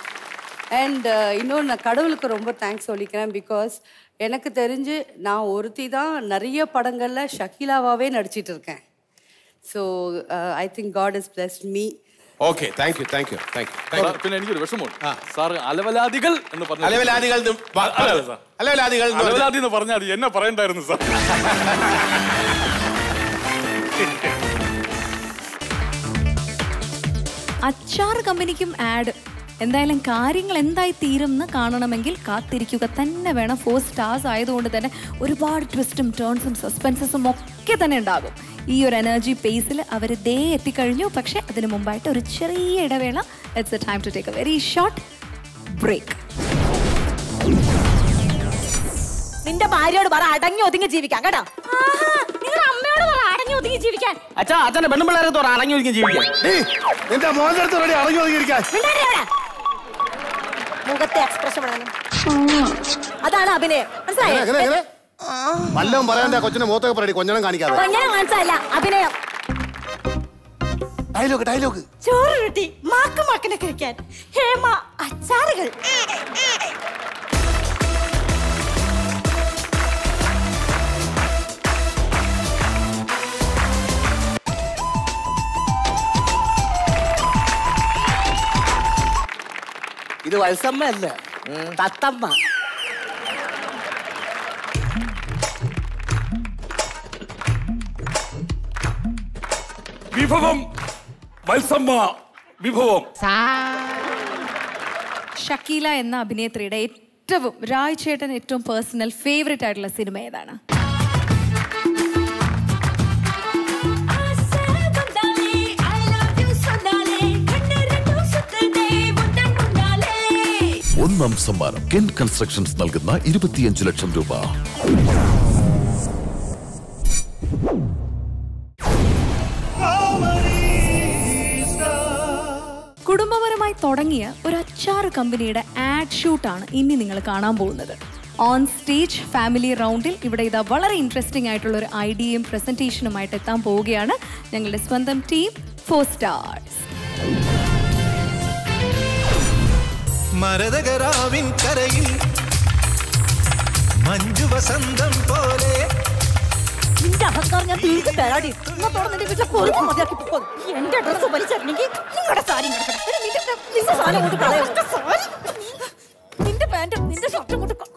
அண்ட் இன்னொன்று நான் கடவுளுக்கு ரொம்ப தேங்க்ஸ் சொல்லிக்கிறேன் பிகாஸ் எனக்கு தெரிஞ்சு நான் ஒருத்தி தான் நிறைய படங்களில் ஷக்கீலாவாகவே நடிச்சிட்டு இருக்கேன் so I think God is blessed me okay thank you thank you thank you sir, പിന്നെ എനിക്കൊരു വിഷമമുണ്ട് സാർ അലവലാദികൾ എന്ന് പറഞ്ഞു അലവലാദികൾ എന്ന് പ- അല്ല, അല്ല, സാർ. അലവലാദികൾ എന്ന് പറഞ്ഞാൽ- അലവലാദി എന്ന് പറഞ്ഞാൽ എന്നെ പറയണ്ടായിരുന്നു സാർ അച്ചാർ കമ്പനിക്കും ആഡ് എന്തായാലും കാര്യങ്ങൾ എന്തായി തീരും എന്ന് കാണണമെങ്കിൽ കാത്തിരിക്കുക തന്നെ വേണം ഫോർ സ്റ്റാർസ് ആയതുകൊണ്ട് തന്നെ ഒരുപാട് ട്വിസ്റ്റും ടേൺസും സസ്പെൻസസും ഒക്കെ തന്നെ ഉണ്ടാകും ഈ ഒരു എനർജി പേസിൽ അവർ ദേ എത്തിക്കഴിഞ്ഞു പക്ഷേ അതിന് മുമ്പായിട്ട് ഒരു ചെറിയ ഇടവേള it's a time to take a very short break നിന്റെ ഭാര്യയോട് പറ അടങ്ങി ഒതുങ്ങി ജീവിക്കാം കേട്ടോ നിങ്ങളുടെ അമ്മയോട് പറ അടങ്ങി ഒതുങ്ങി ജീവിക്കാൻ അച്ഛാ അച്ഛന്റെ പെണ്ണുപിള്ളേരെ തോറ അടങ്ങി ഒതുങ്ങി ജീവിക്കാൻ നിന്റെ മോന്റെ അടുത്ത് റെഡി അടങ്ങി ഒതുങ്ങിയിരിക്കാൻ മിണ്ടാതിരി അവിടെ. മുഖത്തെ എക്സ്പ്രഷൻ അതാണ് അഭിനയം എങ്ങനെ, എങ്ങനെ, മനസ്സിലായോ എങ്ങനെ? വല്ലതും പറയാൻ കൊച്ചിനെ മുഖത്തൊക്കെ പറയടി കൊഞ്ഞണം കാണിക്കാതെ കൊഞ്ഞനെ മനസ്സിലല്ല അഭിനയം ഡയലോഗ് ഡയലോഗ് ചോറ് കിട്ടി മാക്ക് മാക്കിനെ കഴിക്കാൻ ഹേമ അച്ചാറുകൾ ഇത് വത്സമ്മ അല്ല തത്തമ്മ വിഭവം വത്സമ്മ വിഭവം ഷക്കീല എന്ന അഭിനേത്രിയുടെ ഏറ്റവും രായ് ചേട്ടൻ ഏറ്റവും പേഴ്സണൽ ഫേവറേറ്റ് ആയിട്ടുള്ള സിനിമ ഏതാണ് ഒന്നാം സമ്മാനം കെൻ കൺസ്ട്രക്ഷൻസ് നൽകുന്ന ഇരുപത്തിയഞ്ച് ലക്ഷം രൂപ കുടുംബപരമായി തുടങ്ങിയ ഒരു അച്ചാറ് കമ്പനിയുടെ ആഡ് ഷൂട്ടാണ് ഇനി നിങ്ങൾ കാണാൻ പോകുന്നത് ഓൺ സ്റ്റേജ് ഫാമിലി റൗണ്ടിൽ ഇവിടെ ഇതാ വളരെ ഇൻട്രസ്റ്റിംഗ് ആയിട്ടുള്ള ഒരു ഐഡിയയും പ്രസന്റേഷനുമായിട്ട് എത്താൻ പോവുകയാണ് ഞങ്ങളുടെ സ്വന്തം ടീം ഫോർ സ്റ്റാർസ് മരതകരാവിൻ കരയിൽ മഞ്ജു വസന്തം പോലെ നിന്റെ അഹങ്കാരം ഞാൻ തീർത്ത് തരാടി ഇന്നത്തോടെ നിന്റെ വീട്ടിലെ പൊറുപ്പ് മതിയാക്കി പോ എന്റെ ഡ്രസ്സ് വലിച്ചെറിഞ്ഞെങ്കിൽ നിങ്ങളുടെ സാരി ഇങ്ങോട്ട് കൊട്. എടി, നിന്റെ നിന്റെ സാധനം കൊണ്ട് കളയോ നിന്റെ സാരി നിന്റെ പാന്റ് നിന്റെ ഷർട്ട് കൊണ്ട് ക-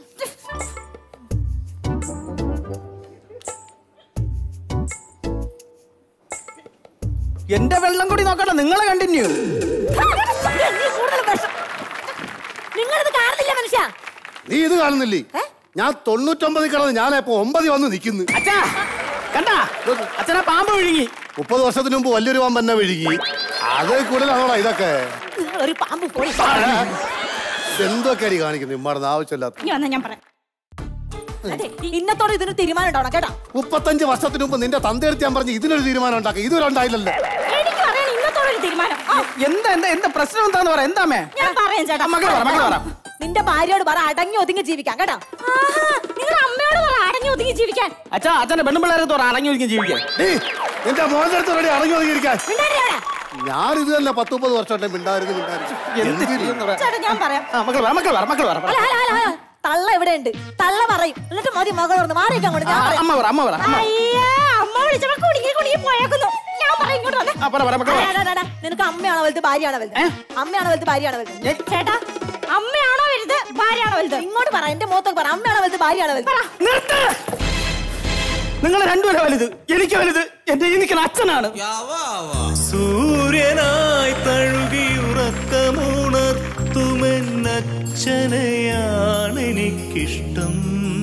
എന്റെ വെള്ളം കൂടി നോക്കണ്ട നിങ്ങളെ കണ്ടിന്യൂ നീ കൂടുതൽ വിഷം നിങ്ങളിത് കാണുന്നില്ല മനുഷ്യ നീ ഇത് കാണുന്നില്ലേ ഞാൻ തൊണ്ണൂറ്റൊമ്പതിൽ കിടന്ന് ഞാൻ ഇപ്പൊ ഒമ്പതിൽ വന്ന് നിൽക്കുന്നു അച്ഛാ കണ്ടാ അച്ഛനെ പാമ്പ് വിഴുങ്ങി മുപ്പത് വർഷത്തിന് മുമ്പ് വലിയൊരു പാമ്പ് എന്നെ വിഴുകി അത് കൂടുതലാണോടാ ഇതൊക്കെ നിങ്ങൾ ഒരു പാമ്പ് പോയി എന്തൊക്കെയാണ് ഈ കാണിക്കുന്നത് ഇമ്മാർന്ന് ആവശ്യമില്ലാത്ത ഇനി വന്നാ ഞാൻ പറയാം അതെ ഇന്നത്തോടെ ഇതിന് തീരുമാനം ഉണ്ടാവണം കേട്ടോ മുപ്പത്തഞ്ച് വർഷത്തിന് മുമ്പ് നിന്റെ തന്തയെടുത്ത് ഞാൻ പറഞ്ഞു ഇതിനൊരു തീരുമാനം ഉണ്ടാക്കി ഇതുവരെ ഉണ്ടായില്ലല്ലോ എനിക്ക് പറയാൻ ഇന്നത്തോടെ ഒരു തീരുമാനം ആ, എന്താ എന്താ എന്താ പ്രശ്നം എന്താന്ന് പറ എന്താമേ ഞാൻ പറയാം ചേട്ടാ മക്കളെ പറ മക്കളെ പറ നിന്റെ ഭാര്യയോട് പറ അടങ്ങി ഒതുങ്ങി ജീവിക്കാം കേട്ടോ നിങ്ങൾ അമ്മയോട് പറ അടങ്ങി ഒതുങ്ങി ജീവിക്കാൻ അച്ഛാ അച്ഛന്റെ പെണ്ണുപിള്ളേരെ തോറ അടങ്ങി ഒതുങ്ങി ജീവിക്കാൻ നിന്റെ മോന്റെ അടുത്ത് റെഡി അടങ്ങി ഒതുങ്ങിയിരിക്കാൻ മിണ്ടാതിരി അവിടെ. ഞാൻ ഇത് തന്നെ പത്ത് മുപ്പത് വർഷം മിണ്ടായിരുന്നു മിണ്ടായിരുന്നു ചേട്ടാ ഞാൻ പറയാം മക്കളെ പറ മക്കളെ പറ മക്കളെ പറ അല്ല അല്ല അല്ല അല്ല. തള്ള ഇവിടെ ഉണ്ട് തള്ള പറയും എന്നിട്ട് മതി മകൾ പറഞ്ഞു മാറിയിക്കാൻ കൊണ്ട് ഞാൻ ആ, പറയാം. അമ്മ പറ, അമ്മ പറ, അമ്മ. അയ്യേ, അമ്മ വിളിച്ചപ്പോ കുടുങ്ങി കുടുങ്ങി പോയേക്കുന്നു ഞാൻ പറയും ഇങ്ങോട്ട് വന്നേ. ആ, പറ, പറ, മക്കളെ പറ. അല്ല, അല്ല, അല്ല, അല്ല. നിനക്ക് അമ്മയാണോ വലുത് ഭാര്യയാണോ വലുത് അമ്മയാണോ വലുത് ഭാര്യയാണോ വലുത് ചേട്ടാ അമ്മയാണോ വലുത് ഭാര്യയാണോ വലുത് ഇങ്ങോട്ട് പറ എന്റെ മുഖത്തൊക്കെ പറ അമ്മയാണോ വലുത് ഭാര്യയാണോ വലുത് നിങ്ങൾ രണ്ടുപേരെ വലുത് എനിക്ക് വലുത് എന്റെ ഈ നിൽക്കുന്ന അച്ഛനാണ് സൂര്യനായി തഴുകി ഉറക്കമുണർത്തുമെന്നച്ഛനെയാണ് എനിക്കിഷ്ടം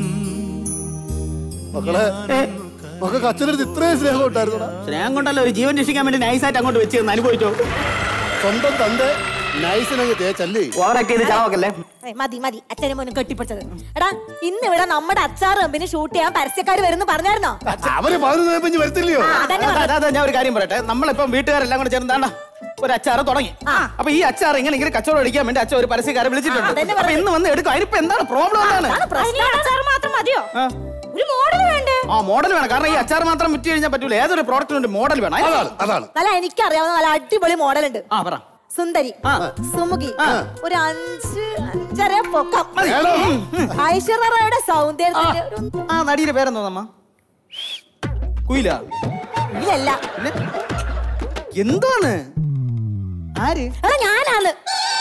മക്കളെ മക്കൾക്ക് അച്ഛനടുത്ത് ഇത്രയും സ്നേഹം ഉണ്ടായിരുന്നോടാ സ്നേഹം കൊണ്ടല്ലോ ഒരു ജീവൻ രക്ഷിക്കാൻ വേണ്ടി നൈസായിട്ട് അങ്ങോട്ട് വെച്ച് തന്ന് അനുഭവിച്ചോ സ്വന്തം തന്റെ നൈസിനങ്ങ് തേച്ചല്ലേ ഓവറൊക്കെ ഇത് ചാവക്കല്ലേ ഏയ് മതി മതി അച്ഛനെ മോനും കെട്ടിപ്പിടിച്ചത് എടാ ഇന്ന് ഇവിടെ നമ്മുടെ അച്ചാർ കമ്പനി ഷൂട്ട് ചെയ്യാൻ പരസ്യക്കാർ വരുന്നു പറഞ്ഞായിരുന്നോ അവര് പതിനൊന്ന് കഴിഞ്ഞ് വരത്തില്ലയോ ആ, അതന്നെ അതാ, അതാ, അതാ, ഞാൻ ഒരു കാര്യം പറയട്ടെ നമ്മളിപ്പം വീട്ടുകാരെല്ലാം കൂടെ ചേർന്നാണ് ഒരു അച്ചാറ് തുടങ്ങി അപ്പൊ ഈ അച്ചാർ ഇങ്ങനെ ഇങ്ങനെ കച്ചവടം അടിക്കാൻ വേണ്ടി അച്ഛൻ ഒരു പരസ്യക്കാരെ വിളിച്ചിട്ടുണ്ട് അതന്നെ അപ്പൊ ഇന്ന് വന്ന് എടുക്കും അതിനിപ്പോ എന്താണ് പ്രോബ്ലം എന്താണ് അച്ചാർ മാത്രം മതിയോ ഒരു മോഡൽ വേണ്ടേ ആ മോഡൽ വേണം കാരണം ഈ അച്ചാർ മാത്രം വിറ്റ് കഴിഞ്ഞാൽ പറ്റൂല ഏതൊരു പ്രോഡക്റ്റിനുണ്ട് മോഡൽ വേണം അതാണ് അതാണ് നല്ല എനിക്കറിയാവുന്ന നല്ല അടിപൊളി മോഡൽ ഉണ്ട് ആ പറ സുന്ദരി ആ. സുമുഖി ആ. ഒരു അഞ്ച് അഞ്ചര പൊക്കം വേണം. ഐശ്വര്യയുടെ സൗന്ദര്യത്തിന്റെ ഒരു ആ നടിയുടെ പേരെന്തോ നമ്മ കുയില ഇല്ലല്ല എന്താണ് ആര് അല്ല ഞാനാണ്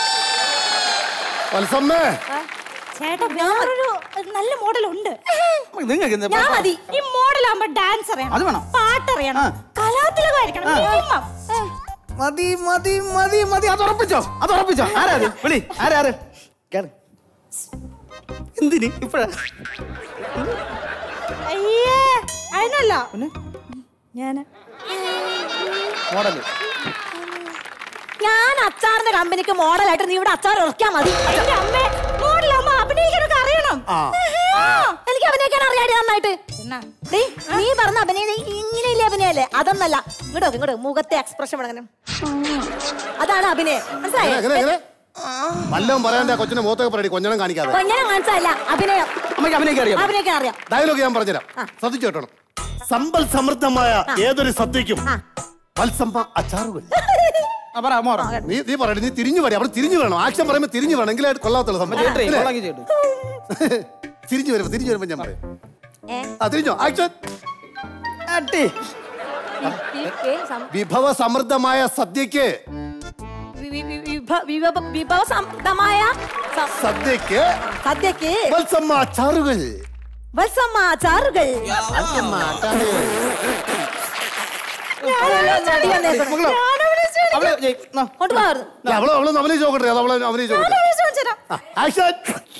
വത്സമ്മേ ചേട്ടാ വേറൊരു നല്ല മോഡൽ ഉണ്ട് നിങ്ങൾക്ക് എന്താ ഞാൻ മതി ഈ മോഡൽ ആകുമ്പോ ഡാൻസ് അറിയണം അത് വേണം. പാട്ട് അറിയണം കലാതിലകമായിരിക്കണം ആ. minimum. ഏ, മതി മതി മതി മതി അത് ഉറപ്പിച്ചോ അത് ഉറപ്പിച്ചോ ആരാ അത് വിളി ആരാ ആര് കേറ്. എന്തിന് ഇപ്പഴാ അയ്യേ അതിനല്ല ഞാൻ മോഡല് ഞാൻ അച്ചാറിന്റെ കമ്പനിക്ക് മോഡലായിട്ട് നീ ഇവിടെ അച്ചാർ ഉറക്കാ മതി എന്റെ അമ്മേ മോഡലമ്മ അഭിനയിക്കാനൊക്കെ അറിയണം ആ. ആ, എനിക്ക് അഭിനയിക്കാൻ അറിയാടി നന്നായിട്ട് ഡേയ്, നീ പറഞ്ഞ അഭിനയം ഇങ്ങനെയില്ലേ അഭിനയല്ലേ അതൊന്നല്ല ഇങ്ങോട്ട് നോക്ക്, ഇങ്ങോട്ട് മുഖത്തെ എക്സ്പ്രഷൻ അങ്ങനെ അതാണ് അഭിനയം മനസ്സിലായോ എങ്ങനെ എങ്ങനെ വല്ലതും പറയാൻ്റെ കൊച്ചിന്റെ മുഖത്തൊക്കെ പറയടി കൊഞ്ഞണം കാണിക്കാതെ കൊഞ്ഞനം കാണിച്ചതല്ല അഭിനയം അമ്മയ്ക്ക് അഭിനയിക്കാൻ അറിയാം അഭിനയിക്കാൻ അറിയാം ഡയലോഗ് ഞാൻ പറഞ്ഞുതരാം ശ്രദ്ധിച്ചു കേട്ടോ സമ്പൽ സമൃദ്ധമായ ഏതൊരു സദ്യക്കും വത്സമ്മ അച്ചാറുകൾ നീ നീ പറയട്ടെ നീ തിരിഞ്ഞു പറയും അവിടെ തിരിഞ്ഞു വേണം ആക്ഷൻ പറയുമ്പോ തിരിഞ്ഞു വേണം എങ്കിലേ കൊള്ളാത്തുള്ള സംഭവം ചേട്ടേ, ഇല്ലേ? കൊള്ളാങ്കി ചേട്ടു. തിരിഞ്ഞു വരുമ്പോ തിരിഞ്ഞു വരുമ്പോ ഞാൻ പറയാം ഏ? ആ തിരിഞ്ഞോ ആക്ഷൻ ഏ, സം- വിഭവ സമൃദ്ധമായ സദ്യക്ക് വി- വി- വി- വിഭ- വിഭവ- വിഭവസമൃദ്ധമായ സം- സദ്യക്ക് സദ്യക്ക് വത്സമ്മ അച്ചാറുകൾ വത്സമ്മ അച്ചാറുകൾ വത്സമ്മ അച്ചാറുകൾ ഞാനാണ് ചടി വന്നേക്കുന്നത്. മകളോ? ഞാനവിടെ ചടി- അവളെ ജയ്, നാ. കൊണ്ടുപോകരുത്. ഇല്ല, അവള് അവളൊന്ന് അഭിനയിച്ച് നോക്കട്ടെ അത് അവളെ അഭിനയിച്ച് നോക്കട്ടെ ഞാനവിടെ കാണിച്ചു തരാം. ആക്ഷൻ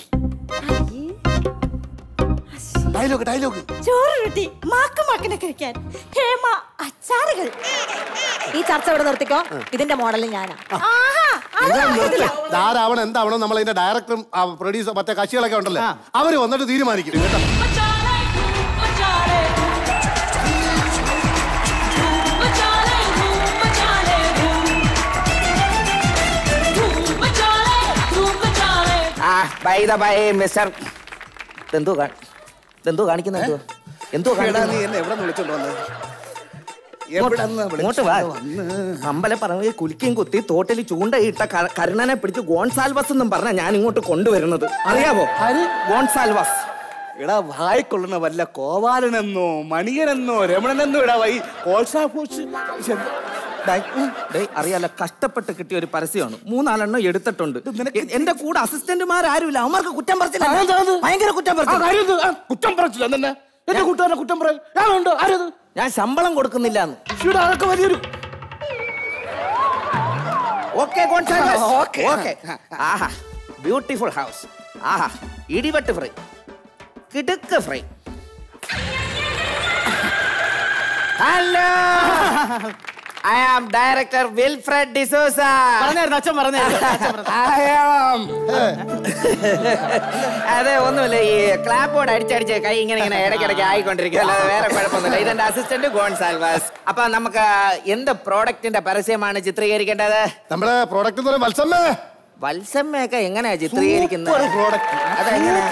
ഡയലോഗ് ഡയലോഗ് ചോറ് കിട്ടി മാക്ക് മാക്കിനെ കഴിക്കാൻ ഹേമ അച്ചാറുകൾ ഈ ചർച്ച ഇവിടെ നിർത്തിക്കോ ഇതിന്റെ മോഡൽ ഞാനാ ആഹാ, അത് നടക്കത്തില്ല. ധാരാവണം എന്താവണം നമ്മൾ അതിന്റെ ഡയറക്ടറും പ്രൊഡ്യൂസർ മറ്റേ കക്ഷികളൊക്കെ ഉണ്ടല്ലോ അവര് വന്നിട്ട് തീരുമാനിക്കും കേട്ടോ ആ ബൈ ദ ബൈ മിസ്റ്റർ എന്തോ എന്തോ കാണിക്കുന്ന എന്തോ എന്തോ എടാ, നീ എന്നെ എവിടെ വിളിച്ചോണ്ട് വന്നത് എവിടെന്ന് ഇങ്ങോട്ട് വാ അമ്പല പറമ്പിൽ കുലുക്കിയും കുത്തി തോട്ടിൽ ചൂണ്ടയിട്ട ക- കരുണനെ പിടിച്ച് ഗോൺസാൽവസ് എന്നും പറഞ്ഞ ഞാൻ ഇങ്ങോട്ട് കൊണ്ടുവരുന്നത് അറിയാവോ ഗോൺസാൽവസ് എടാ വായിക്കൊള്ളുന്ന വല്ല കോവാലനെന്നോ മണിയനെന്നോ രമണനെന്നോ എടാ വൈ കോൾസാഫോസ് ഡേയ് അറിയാലോ കഷ്ടപ്പെട്ട് കിട്ടിയ ഒരു പരസ്യമാണ് മൂന്നാലെണ്ണം എടുത്തിട്ടുണ്ട് എ- എന്റെ കൂടെ അസിസ്റ്റന്റുമാർ ആരുമില്ല അവന്മാർക്ക് കുറ്റം പറച്ചില്ല ഭയങ്കര കുറ്റം പറച്ചില്ല കുറ്റം പറച്ചില്ല തന്നെ എന്റെ കൂട്ടുകാരനെ കുറ്റം പറയൽ ഞാനുണ്ട് ആരത് ഞാൻ ശമ്പളം കൊടുക്കുന്നില്ല അതൊക്കെ വലിയൊരു ഓക്കെ ഓക്കെ ഓക്കെ ആഹാ ബ്യൂട്ടിഫുൾ ഹൗസ് ആഹാ ഇടിവെട്ട് ഫ്രൈ കിടുക്ക് fry hello I am director Wilfred D'Souza പറഞ്ഞായിരുന്നു അച്ഛൻ I am. അതെ ഒന്നുമില്ല ഈ ക്ലാപ്പ് ബോർഡ് അടിച്ചടിച്ച് കൈ ഇങ്ങനെ ഇങ്ങനെ ഇടയ്ക്കിടയ്ക്ക് ആയിക്കൊണ്ടിരിക്കും അല്ലാതെ വേറെ കുഴപ്പമൊന്നുമില്ല ഇതെന്റെ അസിസ്റ്റന്റ് ഗോൺസാൽവാസ് അപ്പൊ നമുക്ക് എന്ത് പ്രോഡക്റ്റിന്റെ പരസ്യമാണ് ചിത്രീകരിക്കേണ്ടത് നമ്മുടെ പ്രോഡക്റ്റ് എന്ന് പറയുന്നത് വത്സമ്മേ വത്സമ്മയൊക്കെ എങ്ങനെയാ ചിത്രീകരിക്കുന്നത് അതെങ്ങനെയാ?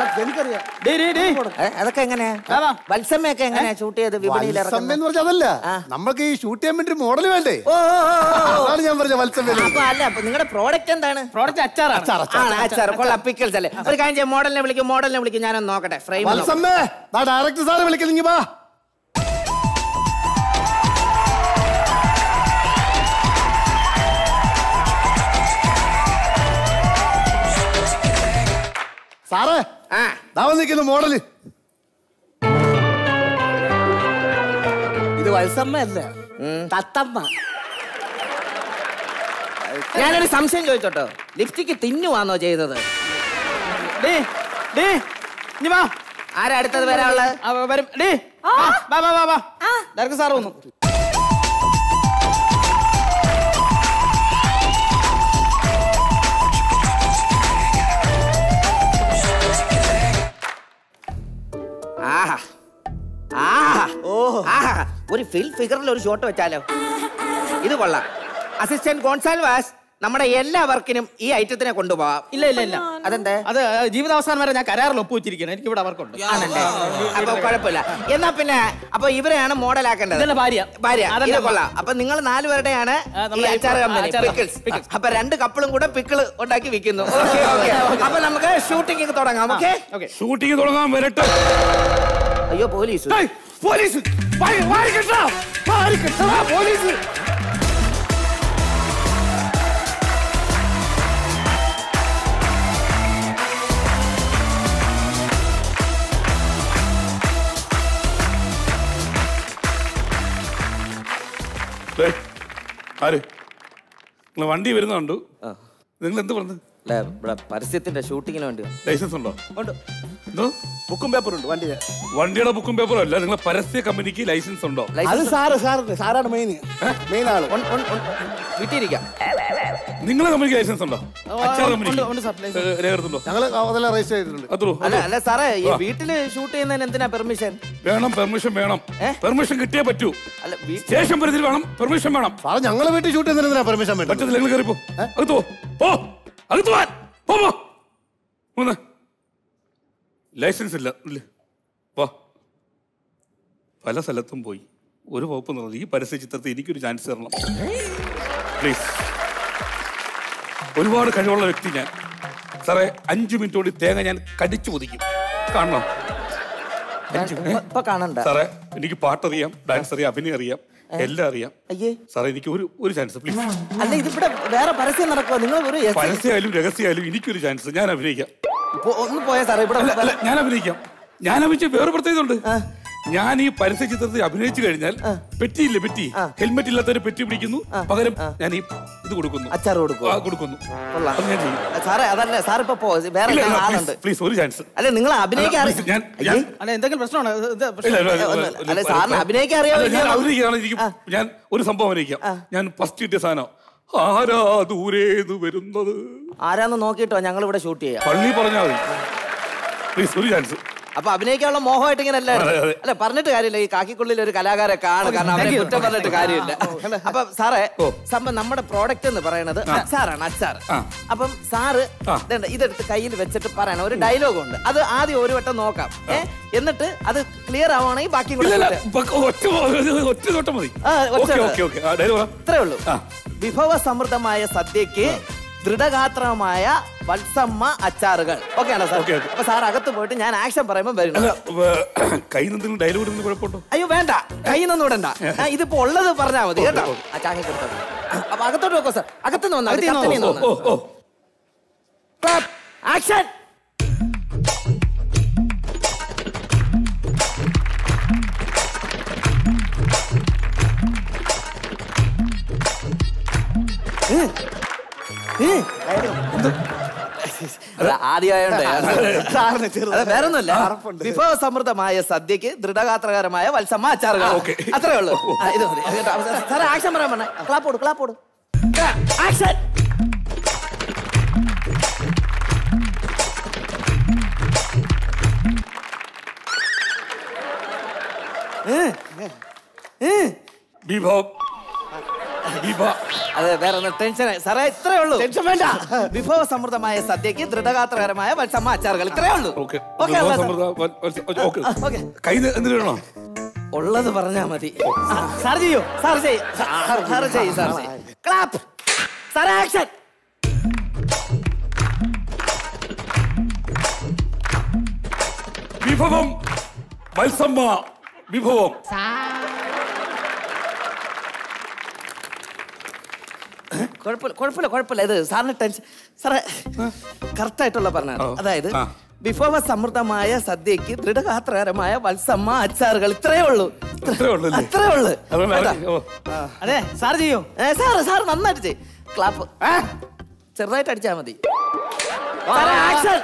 ഏ, അതൊക്കെ എങ്ങനെയാ വത്സമ്മയൊക്കെ എങ്ങനെയാ ഷൂട്ട് ചെയ്ത് വിപണിയിൽ വത്സമ്മ എന്ന് പറഞ്ഞാൽ അതല്ല നമ്മൾക്ക് ഈ ഷൂട്ട് ചെയ്യാൻ വേണ്ടി ഒരു മോഡൽ വേണ്ടേ അതാണ് ഞാൻ പറഞ്ഞ വത്സമ്മ അപ്പൊ അല്ല അപ്പൊ നിങ്ങളുടെ പ്രോഡക്റ്റ് എന്താണ് പ്രോഡക്റ്റ് അച്ചാറാണ് ആണ് അച്ചാർ കൊള്ളാം പിക്കിൾസ് അല്ലേ ഒരു കാര്യം ചെയ്യാം മോഡലിനെ വിളിക്കും മോഡലിനെ വിളിക്കും ഞാനൊന്ന് നോക്കട്ടെ ഫ്രെയിം വത്സമ്മേ ദാ ഡയറക്ടർ സാറ് വിളിക്കുന്നെങ്കി വാ സാറേ ദാ വന്നിരിക്കുന്നു മോഡല് ഇത് വത്സമ്മ അല്ല തത്തമ്മ ഞാനൊരു സംശയം ചോദിച്ചോട്ടോ ലിപ്സ്റ്റിക്ക് തിന്നുവാന്നോ ചെയ്തത് ഡേ ഡേ ഇനി വാ ആരാ അടുത്തത് വരാനുള്ളത് ആ, വരും ഡേ വാ വാ വാ വാ ഡയറക്ടർ സാർ വന്നു ആഹാ ആഹാ ആഹാ ഒരു ഫിൽ ഫിഗറിൽ ഒരു ഷോട്ട് വെച്ചാലോ ഇത് കൊള്ളാം അസിസ്റ്റന്റ് ഗോൺസാൽവാസ് നമ്മുടെ എല്ലാ വർക്കിനും ഈ ഐറ്റത്തിനെ കൊണ്ടുപോവാം ഇല്ല ഇല്ല ഇല്ല അതെന്താ അത് ജീവിതാവസാനം വരെ ഞാൻ കരാറിൽ ഒപ്പുവെച്ചിരിക്കണം എനിക്ക് ഇവിടെ അവർക്കുണ്ട് ആണല്ലേ അപ്പൊ കുഴപ്പമില്ല എന്നാ പിന്നെ അപ്പൊ ഇവരെയാണ് മോഡലാക്കേണ്ടത് ഇതല്ല ഭാര്യ. ഭാര്യ അതല്ല ഇത് അമ്മ. കൊള്ളാം അപ്പൊ നിങ്ങൾ നാലുപേരുടെയാണ് നമ്മളെ ഈ അച്ചാർ ഈ കമ്പനി അച്ചാർ പിക്കിൾസ് pickles. അപ്പൊ രണ്ട് കപ്പിളും കൂടെ പിക്കിള് ഉണ്ടാക്കി വിൽക്കുന്നു ഓക്കെ ഓക്കെ അപ്പൊ നമുക്ക് ഷൂട്ടിംഗ് തുടങ്ങാം ഓക്കെ ഷൂട്ടിംഗ് തുടങ്ങാൻ വരട്ടെ അയ്യോ പോലീസ് പോലീസ് പോലീസ് ആര് നിങ്ങൾ വണ്ടി വരുന്നുണ്ട് നിങ്ങൾ എന്ത് പറഞ്ഞു അല്ല ഇവിടെ പരസ്യത്തിന്റെ ഷൂട്ടിങ്ങിന് വേണ്ടി ലൈസൻസ് ഉണ്ടോ ഉണ്ട് എന്തോ ബുക്കും പേപ്പറും ഉണ്ട് വണ്ടി വണ്ടിയുടെ ബുക്കും പേപ്പറും അല്ല നിങ്ങളെ പരസ്യ കമ്പനിക്ക് ലൈസൻസ് ഉണ്ടോ അത് സാറ് സാറ് സാറാണ് മെയിൻ മെയിൻ ആള് വിട്ടിരിക്കാം നിങ്ങളെ കമ്പനിക്ക് ലൈസൻസ് ഉണ്ടോ അച്ചാർ കമ്പനിക്ക് ഉണ്ട്, ഉണ്ട് സാർ, license. ഏ, രേഖപ്പെടുത്തുണ്ടോ ഞങ്ങൾ അതെല്ലാം രജിസ്റ്റർ ചെയ്തിട്ടുണ്ട് അത്രോ അല്ല അല്ല സാറേ ഈ ആ. വീട്ടില് ഷൂട്ട് ചെയ്യുന്നതിന് എന്തിനാ പെർമിഷൻ വേണം പെർമിഷൻ വേണം പെർമിഷൻ കിട്ടിയേ പറ്റൂ അല്ല വീ- സ്റ്റേഷൻ പരിധിയിൽ വേണം പെർമിഷൻ വേണം സാറ് ഞങ്ങളെ വീട്ടിൽ ഷൂട്ട് ചെയ്യുന്നതിനാ പെർമിഷൻ വേണ്ടത് പറ്റത്തില്ല നിങ്ങൾ കയറിപ്പോ അകത്തോ പോ അകത്ത് പോവാൻ പോ പോ മൂന്ന് ലൈസൻസ് ഇല്ല ഇല്ല വാ പല സ്ഥലത്തും പോയി ഒരു വകുപ്പ് നടന്നു ഈ പരസ്യ ചിത്രത്തിൽ എനിക്കൊരു ചാൻസ് തരണം പ്ലീസ് ഒരുപാട് കഴിവുള്ള വ്യക്തി ഞാൻ സാറേ അഞ്ചു മിനിറ്റ് കൊണ്ട് തേങ്ങ ഞാൻ കടിച്ചു ഒതുക്കും കാണണോ അഞ്ച് മിനിറ്റ്. ഇപ്പൊ കാണണ്ട സാറേ എനിക്ക് പാട്ടറിയാം ഡാൻസ് അറിയാം അഭിനയം അറിയാം എല്ലാം അറിയാം അയ്യേ സാറേ എനിക്ക് ഒരു ഒരു ചാൻസ് പ്ലീസ് അല്ല ഇതിവിടെ വേറെ പരസ്യം നടക്കുമോ നിങ്ങൾ ഒരു എസ്- പരസ്യമായാലും രഹസ്യമായാലും എനിക്കൊരു ചാൻസ് ഞാൻ അഭിനയിക്കാം പോ- ഒന്ന് പോയാ സാറേ ഇവിടെ അല്ല, അല്ല, ഞാൻ അഭിനയിക്കാം ഞാൻ അഭിനയിച്ച വേറെ പ്രത്യേകത ഉണ്ട് ഞാൻ ഈ പരസ്യ ചിത്രത്തിൽ അഭിനയിച്ചു കഴിഞ്ഞാൽ പെറ്റിയില്ലേ പെറ്റി ഹെൽമെറ്റ് ഇല്ലാത്തവരെ പെറ്റി പിടിക്കുന്നു പകരം ഞാൻ ഈ ഇത് കൊടുക്കുന്നു അച്ചാർ കൊടുക്കും ആ, കൊടുക്കുന്നു കൊള്ളാം. അത് ഞാൻ ചെയ്യും സാറേ അതല്ല സാർ ഇപ്പൊ പോ വേറെ ഇല്ല, ഇല്ല, ആളുണ്ട് please, please, ഒരു ചാൻസ് അല്ല നിങ്ങൾ അഭിനയിക്കാൻ അല്ല, അറി- please, ഞാൻ- അയ്യേ. ഞാൻ- അല്ല എന്തെങ്കിലും പ്രശ്നമാണോ ഇത് ഇത് പ്രശ്നം- ഇല്ല, ഇല്ല, ഇല്ല, ഒന്നുമില്ല. ഇല്ല, അല്ല, ഇല്ല, സാറിന് അഭിനയിക്കാൻ അറിയാമോ അല്ല, ഞാൻ ഇല്ലയോ? അഭിനയിക്കുകയാണ് ഇരിക്കും ഞാൻ ഒരു സംഭവം അഭിനയിക്കാം ഞാൻ ഫസ്റ്റ് കിട്ടിയ സാധനം ആരാ ദൂരേന്ന് വരുന്നത് ആരാന്ന് നോക്കിട്ടോ ഞങ്ങൾ ഇവിടെ ഷൂട്ട് ചെയ്യാം പള്ളി പറഞ്ഞാൽ മതി പ്ലീസ് ഒരു ചാൻസ് അപ്പൊ അഭിനയിക്കാനുള്ള മോഹമായിട്ട് ഇങ്ങനെ അല്ലായിരുന്നു അതെ, അതെ. അല്ല പറഞ്ഞിട്ട് കാര്യമില്ല ഈ കാക്കിക്കുള്ളിൽ ഒരു കലാകാരെ കാണും കാരണം അവരെ Thank you. കുറ്റം പറഞ്ഞിട്ട് കാര്യമില്ല അപ്പൊ സാറേ സംഭവം നമ്മുടെ പ്രോഡക്റ്റ് എന്ന് പറയുന്നത് അച്ചാറാണ് അച്ചാർ അപ്പം സാറ് ഇതുണ്ട്, ഇതെടുത്ത് കയ്യിൽ വെച്ചിട്ട് പറയണം ഒരു ഡയലോഗ് ഉണ്ട് അത് ആദ്യം ഒരു വട്ടം നോക്കാം ഏ എന്നിട്ട് അത് ക്ലിയർ ആവുകയാണെങ്കിൽ ബാക്കി കൂടെ ഇല്ല, ഇല്ല, shoot ചെയ്യാം. ബ- ഒറ്റ ഒറ്റ നോട്ടം മതി ആ, ഒറ്റ ഓക്കെ നോട്ടം. ഓക്കെ ഓക്കെ ആ ഡയലോഗ് ഇത്രേ ഉള്ളൂ വിഭവ സമൃദ്ധമായ സദ്യക്ക് ദൃഢഗാത്രമായ വത്സമ്മ അച്ചാറുകൾ ഓക്കെ ആണോ സാർ അപ്പൊ സാർ അകത്ത് പോയിട്ട് ഞാൻ ആക്ഷൻ പറയുമ്പോൾ അല്ല വരണം കൈ നിന്ന് ഡയലോഗ് ഇടുന്ന കുഴപ്പമുണ്ടോ അയ്യോ വേണ്ട കൈ നിന്നും വിടണ്ട ആ, ഇതിപ്പോ ഉള്ളത് പറഞ്ഞാ മതി കേട്ടോ ആ ചാങ്ങി കൊടുത്താൽ മതി. അപ്പൊ അകത്തോട്ട് നോക്കോ സാർ അകത്തുനിന്ന് വന്നാൽ മതി അകത്തുനിന്ന് കത്തനിൽ ഓ ഓ ഓ ആക്ഷൻ ആദ്യമായോണ്ട് സാറിന് ചെറുത്. അത് വേറൊന്നുമല്ല വിഭവ സമൃദ്ധമായ സദ്യക്ക് ദൃഢഗാത്രകരമായ വത്സമ്മ അച്ചാറുകൾ അത്രേ ഉള്ളൂ ആ, ഇത് മതി കേട്ടോ. സാറേ ആക്ഷൻ പറയാൻ പറഞ്ഞ ക്ലാപ്പോട് ക്ലാപ്പോട് ആക്ഷൻ വിഭവം വിഭ അതെ വേറെ ഒന്നും ടെൻഷൻ സാറേ ഇത്രേ ഉള്ളൂ ടെൻഷൻ വേണ്ട വിഭവ സമൃദ്ധമായ സദ്യക്ക് ദൃഢഗാത്രകരമായ വത്സമ്മ അച്ചാറുകൾ ഇത്രേ ഉള്ളൂ ഓക്കെ ഓക്കെ അല്ലേ സാർ? ഓക്കെ ഓക്കെ കൈ എന്തിനു വേണോ ഉള്ളത് പറഞ്ഞാ മതി സാർ ചെയ്യോ സാർ ചെയ്യ് സാർ ചെയ്യ് സാർ ക്ലാപ്പ് സാർ ആക്ഷൻ വിഭവം വത്സമ്മ വിഭവം കുഴപ്പമില്ല കുഴപ്പമില്ല കുഴപ്പമില്ല ഇത് സാറിന് ടെൻഷൻ സാറേ കറക്റ്റ് ആയിട്ടുള്ള പറഞ്ഞ അതായത് വിഭവ സമൃദ്ധമായ സദ്യക്ക് ദൃഢഗാത്രകരമായ വത്സമ്മ അച്ചാറുകൾ ഇത്രേ ഉള്ളൂ ഇത്രേ ഉള്ളൂ അല്ലേ? അത്രേ ഉള്ളു അത് വേറെ- ഓ. അതെ സാർ ചെയ്യോ ഏ സാറ് സാർ നന്നായിട്ട് ചെയ്യും ക്ലാപ്പ് ചെറുതായിട്ട് അടിച്ചാൽ മതി ആക്ഷൻ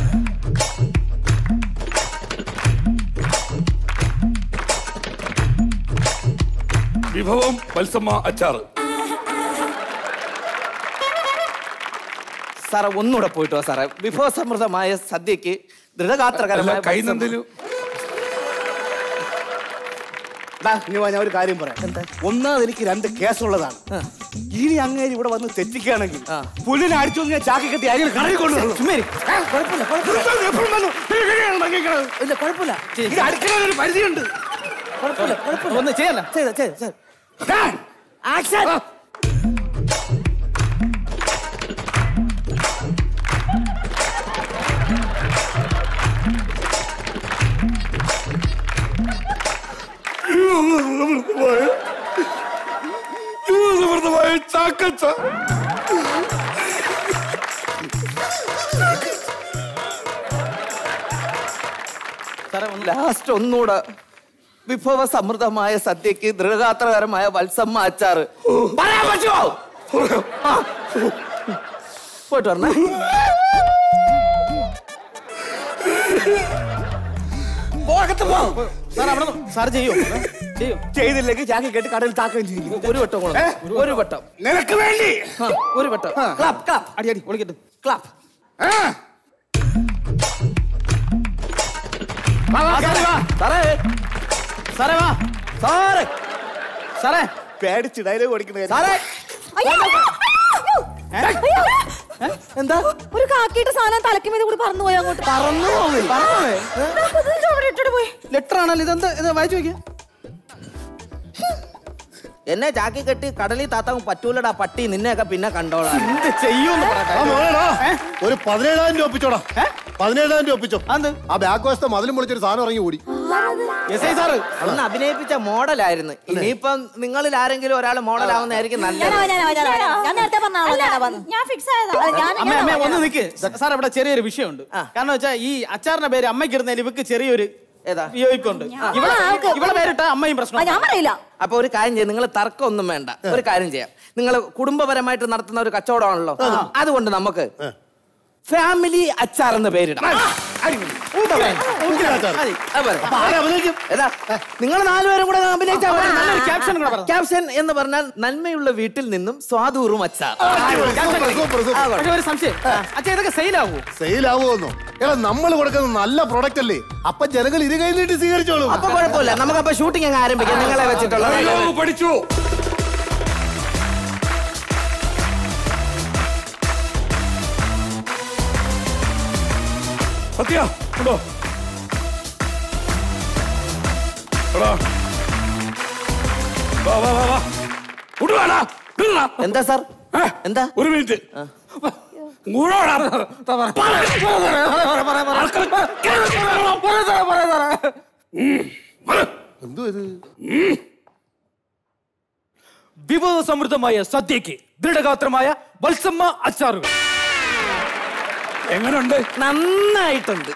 വിഭവം വത്സമ്മ അച്ചാറ് സാറേ ഒന്നുകൂടെ പോയിട്ട് വാ സാറേ വിഭവ സമൃദ്ധമായ സദ്യക്ക് ദൃഢഗാത്രകരമായ അല്ല, കൈ നന്ദിലും ഡാ, ഇനി വാ, ഞാൻ ഒരു കാര്യം പറയാം ഒന്നാമത് എനിക്ക് രണ്ട് കേസുള്ളതാണ് ഇനി അങ്ങേര് ഇവിടെ വന്ന് തെറ്റിക്കുകയാണെങ്കിൽ പുല്ലിനെ അടിച്ചു ഞാൻ ചാക്കി കെട്ടി അരിയിൽ കടയിൽ കൊണ്ടുവന്നു കുഴപ്പമില്ല കുഴപ്പമില്ല എപ്പോഴും വന്നു ഇല്ല കുഴപ്പമില്ല ഇത് അടുക്കളയിൽ ഒരു പരിധിയുണ്ട് കുഴപ്പമില്ല കുഴപ്പമില്ല ഒന്ന് ചെയ്യല്ല ചെയ്ത ചെയ്ത ചെയ്ത ആക്ഷൻ സമൃദ്ധമായ ചാക്കച്ച ലാസ്റ്റ് ഒന്നുകൂടെ വിഭവ സമൃദ്ധമായ സദ്യക്ക് ദൃഢഗാത്രകരമായ വത്സമ്മ അച്ചാറ് പറയാൻ പറ്റുമോ ആ. പോയിട്ട് വരണേ പോകത്ത് പോ സാർ അവിടെ സാർ ചെയ്യോ ചെയ്യോ ചെയ്തില്ലെങ്കിൽ ചാക്കി കെട്ടി കടയിൽ താക്കുകയും ചെയ്യും ഒരു വട്ടം കൂടെ. ഒരു വട്ടം നിനക്ക് വേണ്ടി ആ, ഒരു വട്ടം ക്ലാപ്പ് ക്ലാപ്പ് അടി അടി ഒളിക്കട്ടെ ക്ലാപ്പ് വാ, വാ, സാറേ, വാ. സാറേ സാറേ വാ സാറേ സാറേ പേടിച്ച് ഡയലോഗ് ഓടിക്കുന്നത് സാറേ അയ്യോ, അയ്യോ. എന്താ ഒരു കാക്കിയുടെ സാധനം തലക്ക് മീതെ കൂടി പറന്നു പോയി അങ്ങോട്ട് പറന്നു പോയി പറന്നു അവിടെ ഇട്ടിട്ട് പോയി ലെറ്റർ ആണല്ലോ ഇതെന്താ ഇത് വായിച്ചു നോക്കിയാ എന്നെ ചാക്കി കെട്ടി കടലിൽ താത്താൻ പറ്റൂലടാ പട്ടി നിന്നെയൊക്കെ പിന്നെ കണ്ടോളാം എന്ത് ചെയ്യൂന്ന് പറയട്ടെ. ആ മോളെടാ, ഒരു പതിനേഴായിരം രൂപ ഒപ്പിച്ചോടാ പതിനേഴായിരം രൂപ ഒപ്പിച്ചോ അത് ആ ബാക്ക് വശത്തെ മതിലും പൊളിച്ചൊരു സാധനം ഇറങ്ങി ഓടി എസ് ഐ സാറ് അന്ന് അഭിനയിപ്പിച്ച മോഡലായിരുന്നു ഇനിയിപ്പം നിങ്ങളിൽ ആരെങ്കിലും ഒരാൾ മോഡലാവുന്നതായിരിക്കും നല്ലത് ഞാനാ, ഞാനാ, ഞാനാ, ഞാനാ. ഞാൻ നേരത്തെ പറഞ്ഞ ആളാ, ഞാനാ വന്നത്. ഞാൻ ഫിക്സ് ആയതാ ഞാൻ അമ്മ അമ്മ ഞാൻ- ഒന്ന് നിക്ക് സാർ ഇവിടെ ചെറിയൊരു വിഷയമുണ്ട് കാരണം വെച്ചാൽ ഈ അച്ചാറിന്റെ പേര് അമ്മയ്ക്ക് ഇടുന്നതിൽ ഇവക്ക് ചെറിയൊരു ഏതാ വിയോജിപ്പുണ്ട് ഇവിടെ ഇവിടെ പേരിട്ട അമ്മയും പ്രശ്നം ഞാൻ പറയില്ല അപ്പൊ ഒരു കാര്യം ചെയ്യാം നിങ്ങൾ തർക്കം ഒന്നും വേണ്ട ഒരു കാര്യം ചെയ്യാം നിങ്ങൾ കുടുംബപരമായിട്ട് നടത്തുന്ന ഒരു കച്ചവടമാണല്ലോ അതുകൊണ്ട് നമുക്ക് ഫാമിലി അച്ചാർ എന്ന് പേരിടാം നിങ്ങൾ നാലുപേരും കൂടെ അഭിനയിച്ചാൽ മതി. നല്ലൊരു caption കൂടെ പറ. ക്യാപ്ഷൻ എന്ന് പറഞ്ഞാൽ നന്മയുള്ള വീട്ടിൽ നിന്നും സ്വാദൂറും അച്ചാർ പക്ഷെ ഒരു സംശയം അച്ഛാ ഇതൊക്കെ സെയിൽ ആവൂ സെയിൽ ആവുമെന്നോ എടാ നമ്മൾ കൊടുക്കുന്ന നല്ല പ്രോഡക്റ്റ് അല്ലേ അപ്പൊ ജനങ്ങൾ ഇരു കൈ നീട്ടി സ്വീകരിച്ചോളൂ അപ്പൊ കുഴപ്പമില്ല നമുക്ക് അപ്പൊ ഷൂട്ടിംഗ് അങ്ങ് ആരംഭിക്കാം നിങ്ങളെ വെച്ചിട്ടുള്ള ഡയലോഗ് പഠിച്ചു സത്യ ഉണ്ടോ എടാ. വാ വാ വാ വാ ഉടുവാടാ നിന്നാ. എന്താ സാർ ഏ? എന്താ ഒരു മിനിറ്റ് മൂടോടാ എന്തോ ഇത് വിഭവ സമൃദ്ധമായ സദ്യക്ക് ദൃഢഗാത്രമായ വത്സമ്മ അച്ചാറുകൾ എങ്ങനെയുണ്ട് നന്നായിട്ടുണ്ട്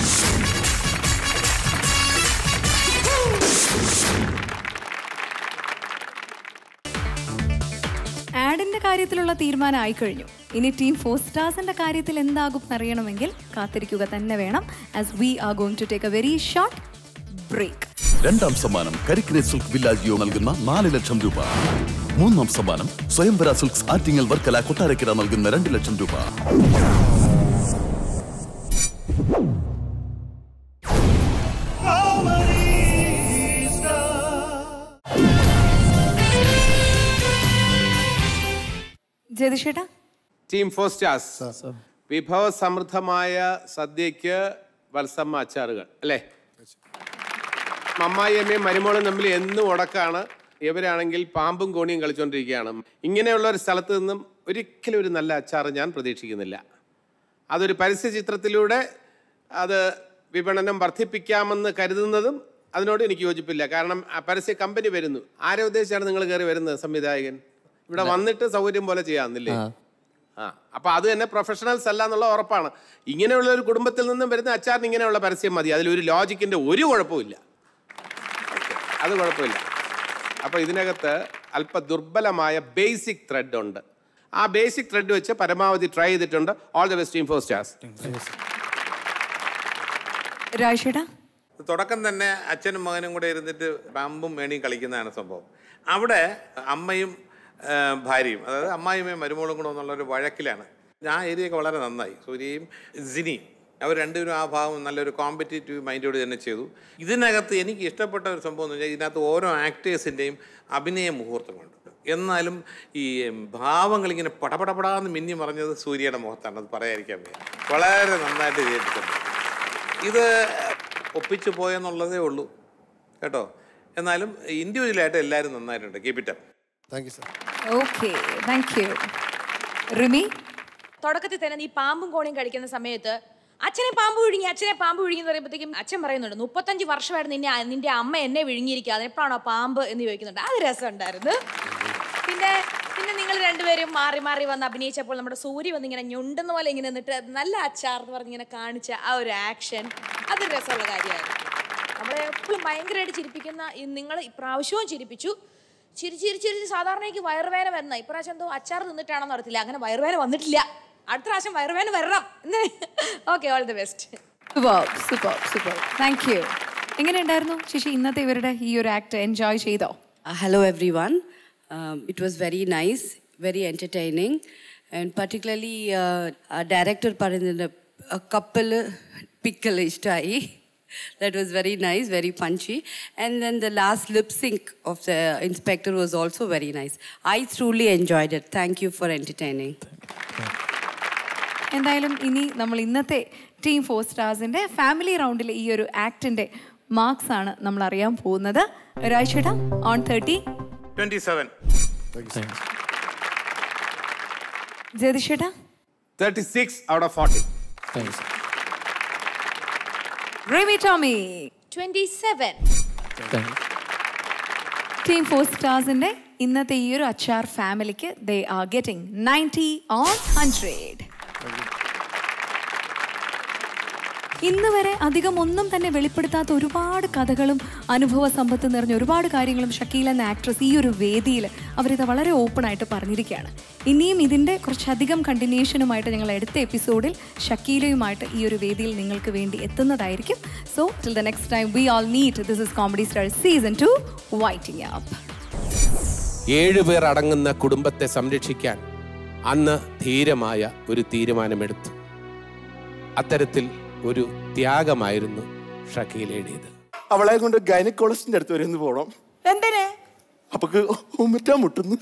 ആഡിന്റെ കാര്യത്തിലുള്ള തീരുമാനം ആയിക്കഴിഞ്ഞു ഇനി ടീം ഫോർ സ്റ്റാർസിന്റെ കാര്യത്തിൽ എന്താകും അറിയണമെങ്കിൽ കാത്തിരിക്കുക തന്നെ വേണം as we are going to take a very short break രണ്ടാം സമ്മാനം കരിക്കിനെ സിൽക്ക് വില്ലാജിയോ നൽകുന്ന നാല് ലക്ഷം രൂപ മൂന്നാം സമ്മാനം സ്വയംവര സിൽക്സ് ആറ്റിങ്ങൽ വർക്കല കൊട്ടാരക്കര നൽകുന്ന രണ്ട് ലക്ഷം രൂപ ജയതിഷേട്ടാ ടീം ഫോർ സ്റ്റാർസ് വിഭവ സമൃദ്ധമായ സദ്യക്ക് വത്സമ്മ അച്ചാറുകൾ അല്ലേ അമ്മായിയമ്മയും മരുമോളും തമ്മിൽ എന്നും ഉടക്കാണ് ഇവരാണെങ്കിൽ പാമ്പും കോണിയും കളിച്ചുകൊണ്ടിരിക്കുകയാണ് ഇങ്ങനെയുള്ള ഒരു സ്ഥലത്ത് നിന്നും ഒരിക്കലും ഒരു നല്ല അച്ചാർ ഞാൻ പ്രതീക്ഷിക്കുന്നില്ല അതൊരു പരസ്യ ചിത്രത്തിലൂടെ അത് വിപണനം വർദ്ധിപ്പിക്കാമെന്ന് കരുതുന്നതും അതിനോട് എനിക്ക് യോജിപ്പില്ല കാരണം ആ പരസ്യ കമ്പനി വരുന്നു ആരെ ഉദ്ദേശിച്ചാണ് നിങ്ങൾ കയറി വരുന്നത് സംവിധായകൻ ഇവിടെ വന്നിട്ട് സൗകര്യം പോലെ ചെയ്യാമെന്നില്ലേ ആ അപ്പൊ അത് തന്നെ പ്രൊഫഷണൽസ് അല്ല എന്നുള്ള ഉറപ്പാണ് ഇങ്ങനെയുള്ള ഒരു കുടുംബത്തിൽ നിന്നും വരുന്ന അച്ചാറിന് ഇങ്ങനെയുള്ള പരസ്യം മതി അതിലൊരു ലോജിക്കിന്റെ ഒരു കുഴപ്പമില്ല Okay, അത് കുഴപ്പമില്ല അപ്പൊ ഇതിനകത്ത് അല്പ ദുർബലമായ ബേസിക് ത്രെഡ് ഉണ്ട് ആ ബേസിക് ത്രെഡ് വെച്ച് പരമാവധി ട്രൈ ചെയ്തിട്ടുണ്ട് all the best team four stars രാജേട്ടാ തുടക്കം തന്നെ അച്ഛനും മകനും കൂടെ ഇരുന്നിട്ട് പാമ്പും മേണിയും കളിക്കുന്നതാണ് സംഭവം അവിടെ അമ്മയും ആ, ഭാര്യയും അതായത് അമ്മായിമ്മയും മരുമോളും കൂടെ എന്നുള്ള ഒരു വഴക്കിലാണ് ആ ഏരിയയൊക്കെ വളരെ നന്നായി സൂര്യയും സിനിയും അവർ രണ്ടുപേരും ആ ഭാഗം നല്ലൊരു കോമ്പറ്റേറ്റീവ് മൈൻഡോട് തന്നെ ചെയ്തു ഇതിനകത്ത് എനിക്ക് ഇഷ്ടപ്പെട്ട ഒരു സംഭവം എന്ന് വെച്ചാൽ ഇതിനകത്ത് ഓരോ ആക്ടേഴ്സിൻ്റെയും അഭിനയ മുഹൂർത്തങ്ങളുണ്ട് എന്നാലും ഈ ഭാവങ്ങൾ ഇങ്ങനെ പടപടപടാന്ന് മിന്നി മറിഞ്ഞത് സൂര്യയുടെ മുഖത്താണ് അത് പറയാതിരിക്കാൻ വയ്യ വളരെ നന്നായിട്ട് ചെയ്തിട്ടുണ്ട് ഇത് ഒപ്പിച്ചു പോയെന്നുള്ളതേ ഉള്ളൂ കേട്ടോ എന്നാലും ഇൻഡിവിജ്വലായിട്ട് എല്ലാവരും നന്നായിട്ടുണ്ട് keep it up thank you sir okay thank you Rimi തുടക്കത്തിൽ തന്നെ നീ പാമ്പും കോണിയും കഴിക്കുന്ന സമയത്ത് അച്ഛനെ പാമ്പ് വിഴുങ്ങി അച്ഛനെ പാമ്പ് വിഴുങ്ങി എന്ന് പറയുമ്പോഴത്തേക്കും അച്ഛൻ പറയുന്നുണ്ട് മുപ്പത്തഞ്ച് വർഷമായിട്ട് നിന്നെ നിന്റെ അമ്മ എന്നെ വിഴുങ്ങിയിരിക്കുക അതിനെപ്പോഴാണോ പാമ്പ് എന്ന് ചോദിക്കുന്നുണ്ട് അത് രസമുണ്ടായിരുന്നു പിന്നെ പിന്നെ നിങ്ങൾ രണ്ടുപേരും മാറി മാറി വന്ന് അഭിനയിച്ചപ്പോൾ നമ്മുടെ സൂര്യ വന്ന് ഇങ്ങനെ ഞുണ്ടെന്ന പോലെ ഇങ്ങനെ നിന്നിട്ട് നല്ല അച്ചാർ എന്ന് പറഞ്ഞ് ഇങ്ങനെ കാണിച്ച ആ ഒരു ആക്ഷൻ അതൊരു രസമുള്ള കാര്യമായിരുന്നു നമ്മളെ എപ്പോഴും ഭയങ്കരമായിട്ട് ചിരിപ്പിക്കുന്ന നിങ്ങൾ ഇപ്രാവശ്യവും ചിരിപ്പിച്ചു ചിരി ചിരി ചിരിച്ച് സാധാരണ എനിക്ക് വയറുവേന വരുന്ന ഇപ്രാവശ്യം എന്തോ അച്ചാർ നിന്നിട്ടാണെന്ന് അറിയത്തില്ല അങ്ങനെ വയറുവേന വന്നിട്ടില്ല അടുത്ത പ്രാവശ്യം വയറുവേന വരണം okay all the best super super super thank you എങ്ങനെയുണ്ടായിരുന്നു ശശി ഇന്നത്തെ ഇവരുടെ ഈ ഒരു ആക്ട് എൻജോയ് ചെയ്തോ Uh, hello, everyone. Um, it was very nice, very entertaining, and particularly uh, our director Parindra, a couple pickle ishtai. That was very nice, very punchy. And then the last lip sync of the inspector was also very nice. I truly enjoyed it. Thank you for entertaining. എന്തായാലും ഇനി നമ്മൾ ഇന്നത്തെ team four സ്റ്റാർസിന്റെ family റൗണ്ടിലെ ഈ ഒരു ആക്ടിന്റെ marks ആണ് നമ്മൾ അറിയാൻ പോകുന്നത് രാജേട്ടാ ഓൺ തേർട്ടി ട്വന്റി സെവൻ ജയതിഷേട്ടാ thirty six out of forty Rimi Tomy twenty seven team four സ്റ്റാർസിന്റെ ഇന്നത്തെ ഈ ഒരു അച്ചാർ ഫാമിലിക്ക് they are getting ninety on hundred ഇന്ന് വരെ അധികം ഒന്നും തന്നെ വെളിപ്പെടുത്താത്ത ഒരുപാട് കഥകളും അനുഭവ സമ്പത്ത് നിറഞ്ഞ ഒരുപാട് കാര്യങ്ങളും ഷക്കീൽ എന്ന ആക്ട്രസ് ഈ ഒരു വേദിയിൽ അവരിത് വളരെ ഓപ്പൺ ആയിട്ട് പറഞ്ഞിരിക്കുകയാണ് ഇനിയും ഇതിൻ്റെ കുറച്ചധികം കണ്ടിന്യൂഷനുമായിട്ട് ഞങ്ങൾ അടുത്ത എപ്പിസോഡിൽ ഷക്കീലയുമായിട്ട് ഈ ഒരു വേദിയിൽ നിങ്ങൾക്ക് വേണ്ടി എത്തുന്നതായിരിക്കും so till the next time we all meet this is comedy star season two waiting up ഏഴുപേർ അടങ്ങുന്ന കുടുംബത്തെ സംരക്ഷിക്കാൻ അന്ന് ധീരമായ ഒരു തീരുമാനമെടുത്തു അത്തരത്തിൽ ഒരു ത്യാഗമായിരുന്നു ഷക്കീലയുടേത് അവളെ കൊണ്ട് ഗൈനക്കോളജിന്റെ അടുത്ത് വരെ ഒന്ന് പോണം എന്തിന് അപ്പൊക്ക് ഉമ്മറ്റാ മുട്ടുന്നു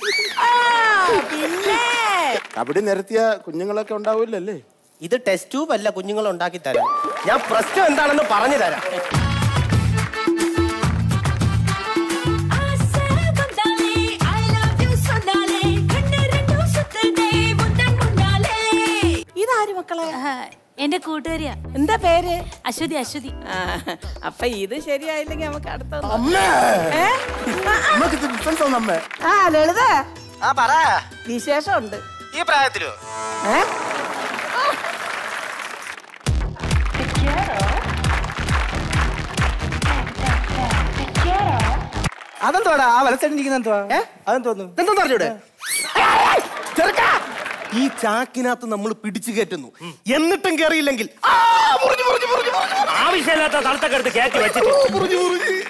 കബഡി നിരത്തിയ കുഞ്ഞുങ്ങളൊക്കെ ഉണ്ടാവില്ലല്ലേ ഇത് ടെസ്റ്റ് ട്യൂബ് അല്ല കുഞ്ഞുങ്ങൾ ഉണ്ടാക്കി തരാം ഞാൻ പ്രശ്നം എന്താണെന്ന് പറഞ്ഞു തരാം ഇതാര് മക്കളെ എന്റെ കൂട്ടുകാരിയാ എന്താ പേര് അശ്വതി അശ്വതി അപ്പൊ ഇത് ശരിയായില്ലെങ്കിൽ നമുക്ക് അടുത്ത അമ്മേ! അമ്മക്ക് ഡിഫൻസ് ആണ് അമ്മേ ആ ലളിത ആ പറ വിശേഷമുണ്ട് ഈ പ്രായത്തിലോ ഏ അതെന്തോടാ ആ വലത്തേണ്ടിരിക്കുന്ന എന്തുവാ അതെന്തോന്നു ഇതെന്താ പറഞ്ഞൂടെ ചെറുക്കാ ഈ ചാക്കിനകത്ത് നമ്മൾ പിടിച്ചു കയറ്റുന്നു എന്നിട്ടും കയറിയില്ലെങ്കിൽ ആ, മുറിഞ്ഞു, മുറിഞ്ഞു, മുറിഞ്ഞു, മുറിഞ്ഞു. ആവശ്യമില്ലാത്ത സ്ഥലത്തൊക്കെ എടുത്ത് കയറ്റി വെച്ചിട്ട് മുറിഞ്ഞു, മുറിഞ്ഞു.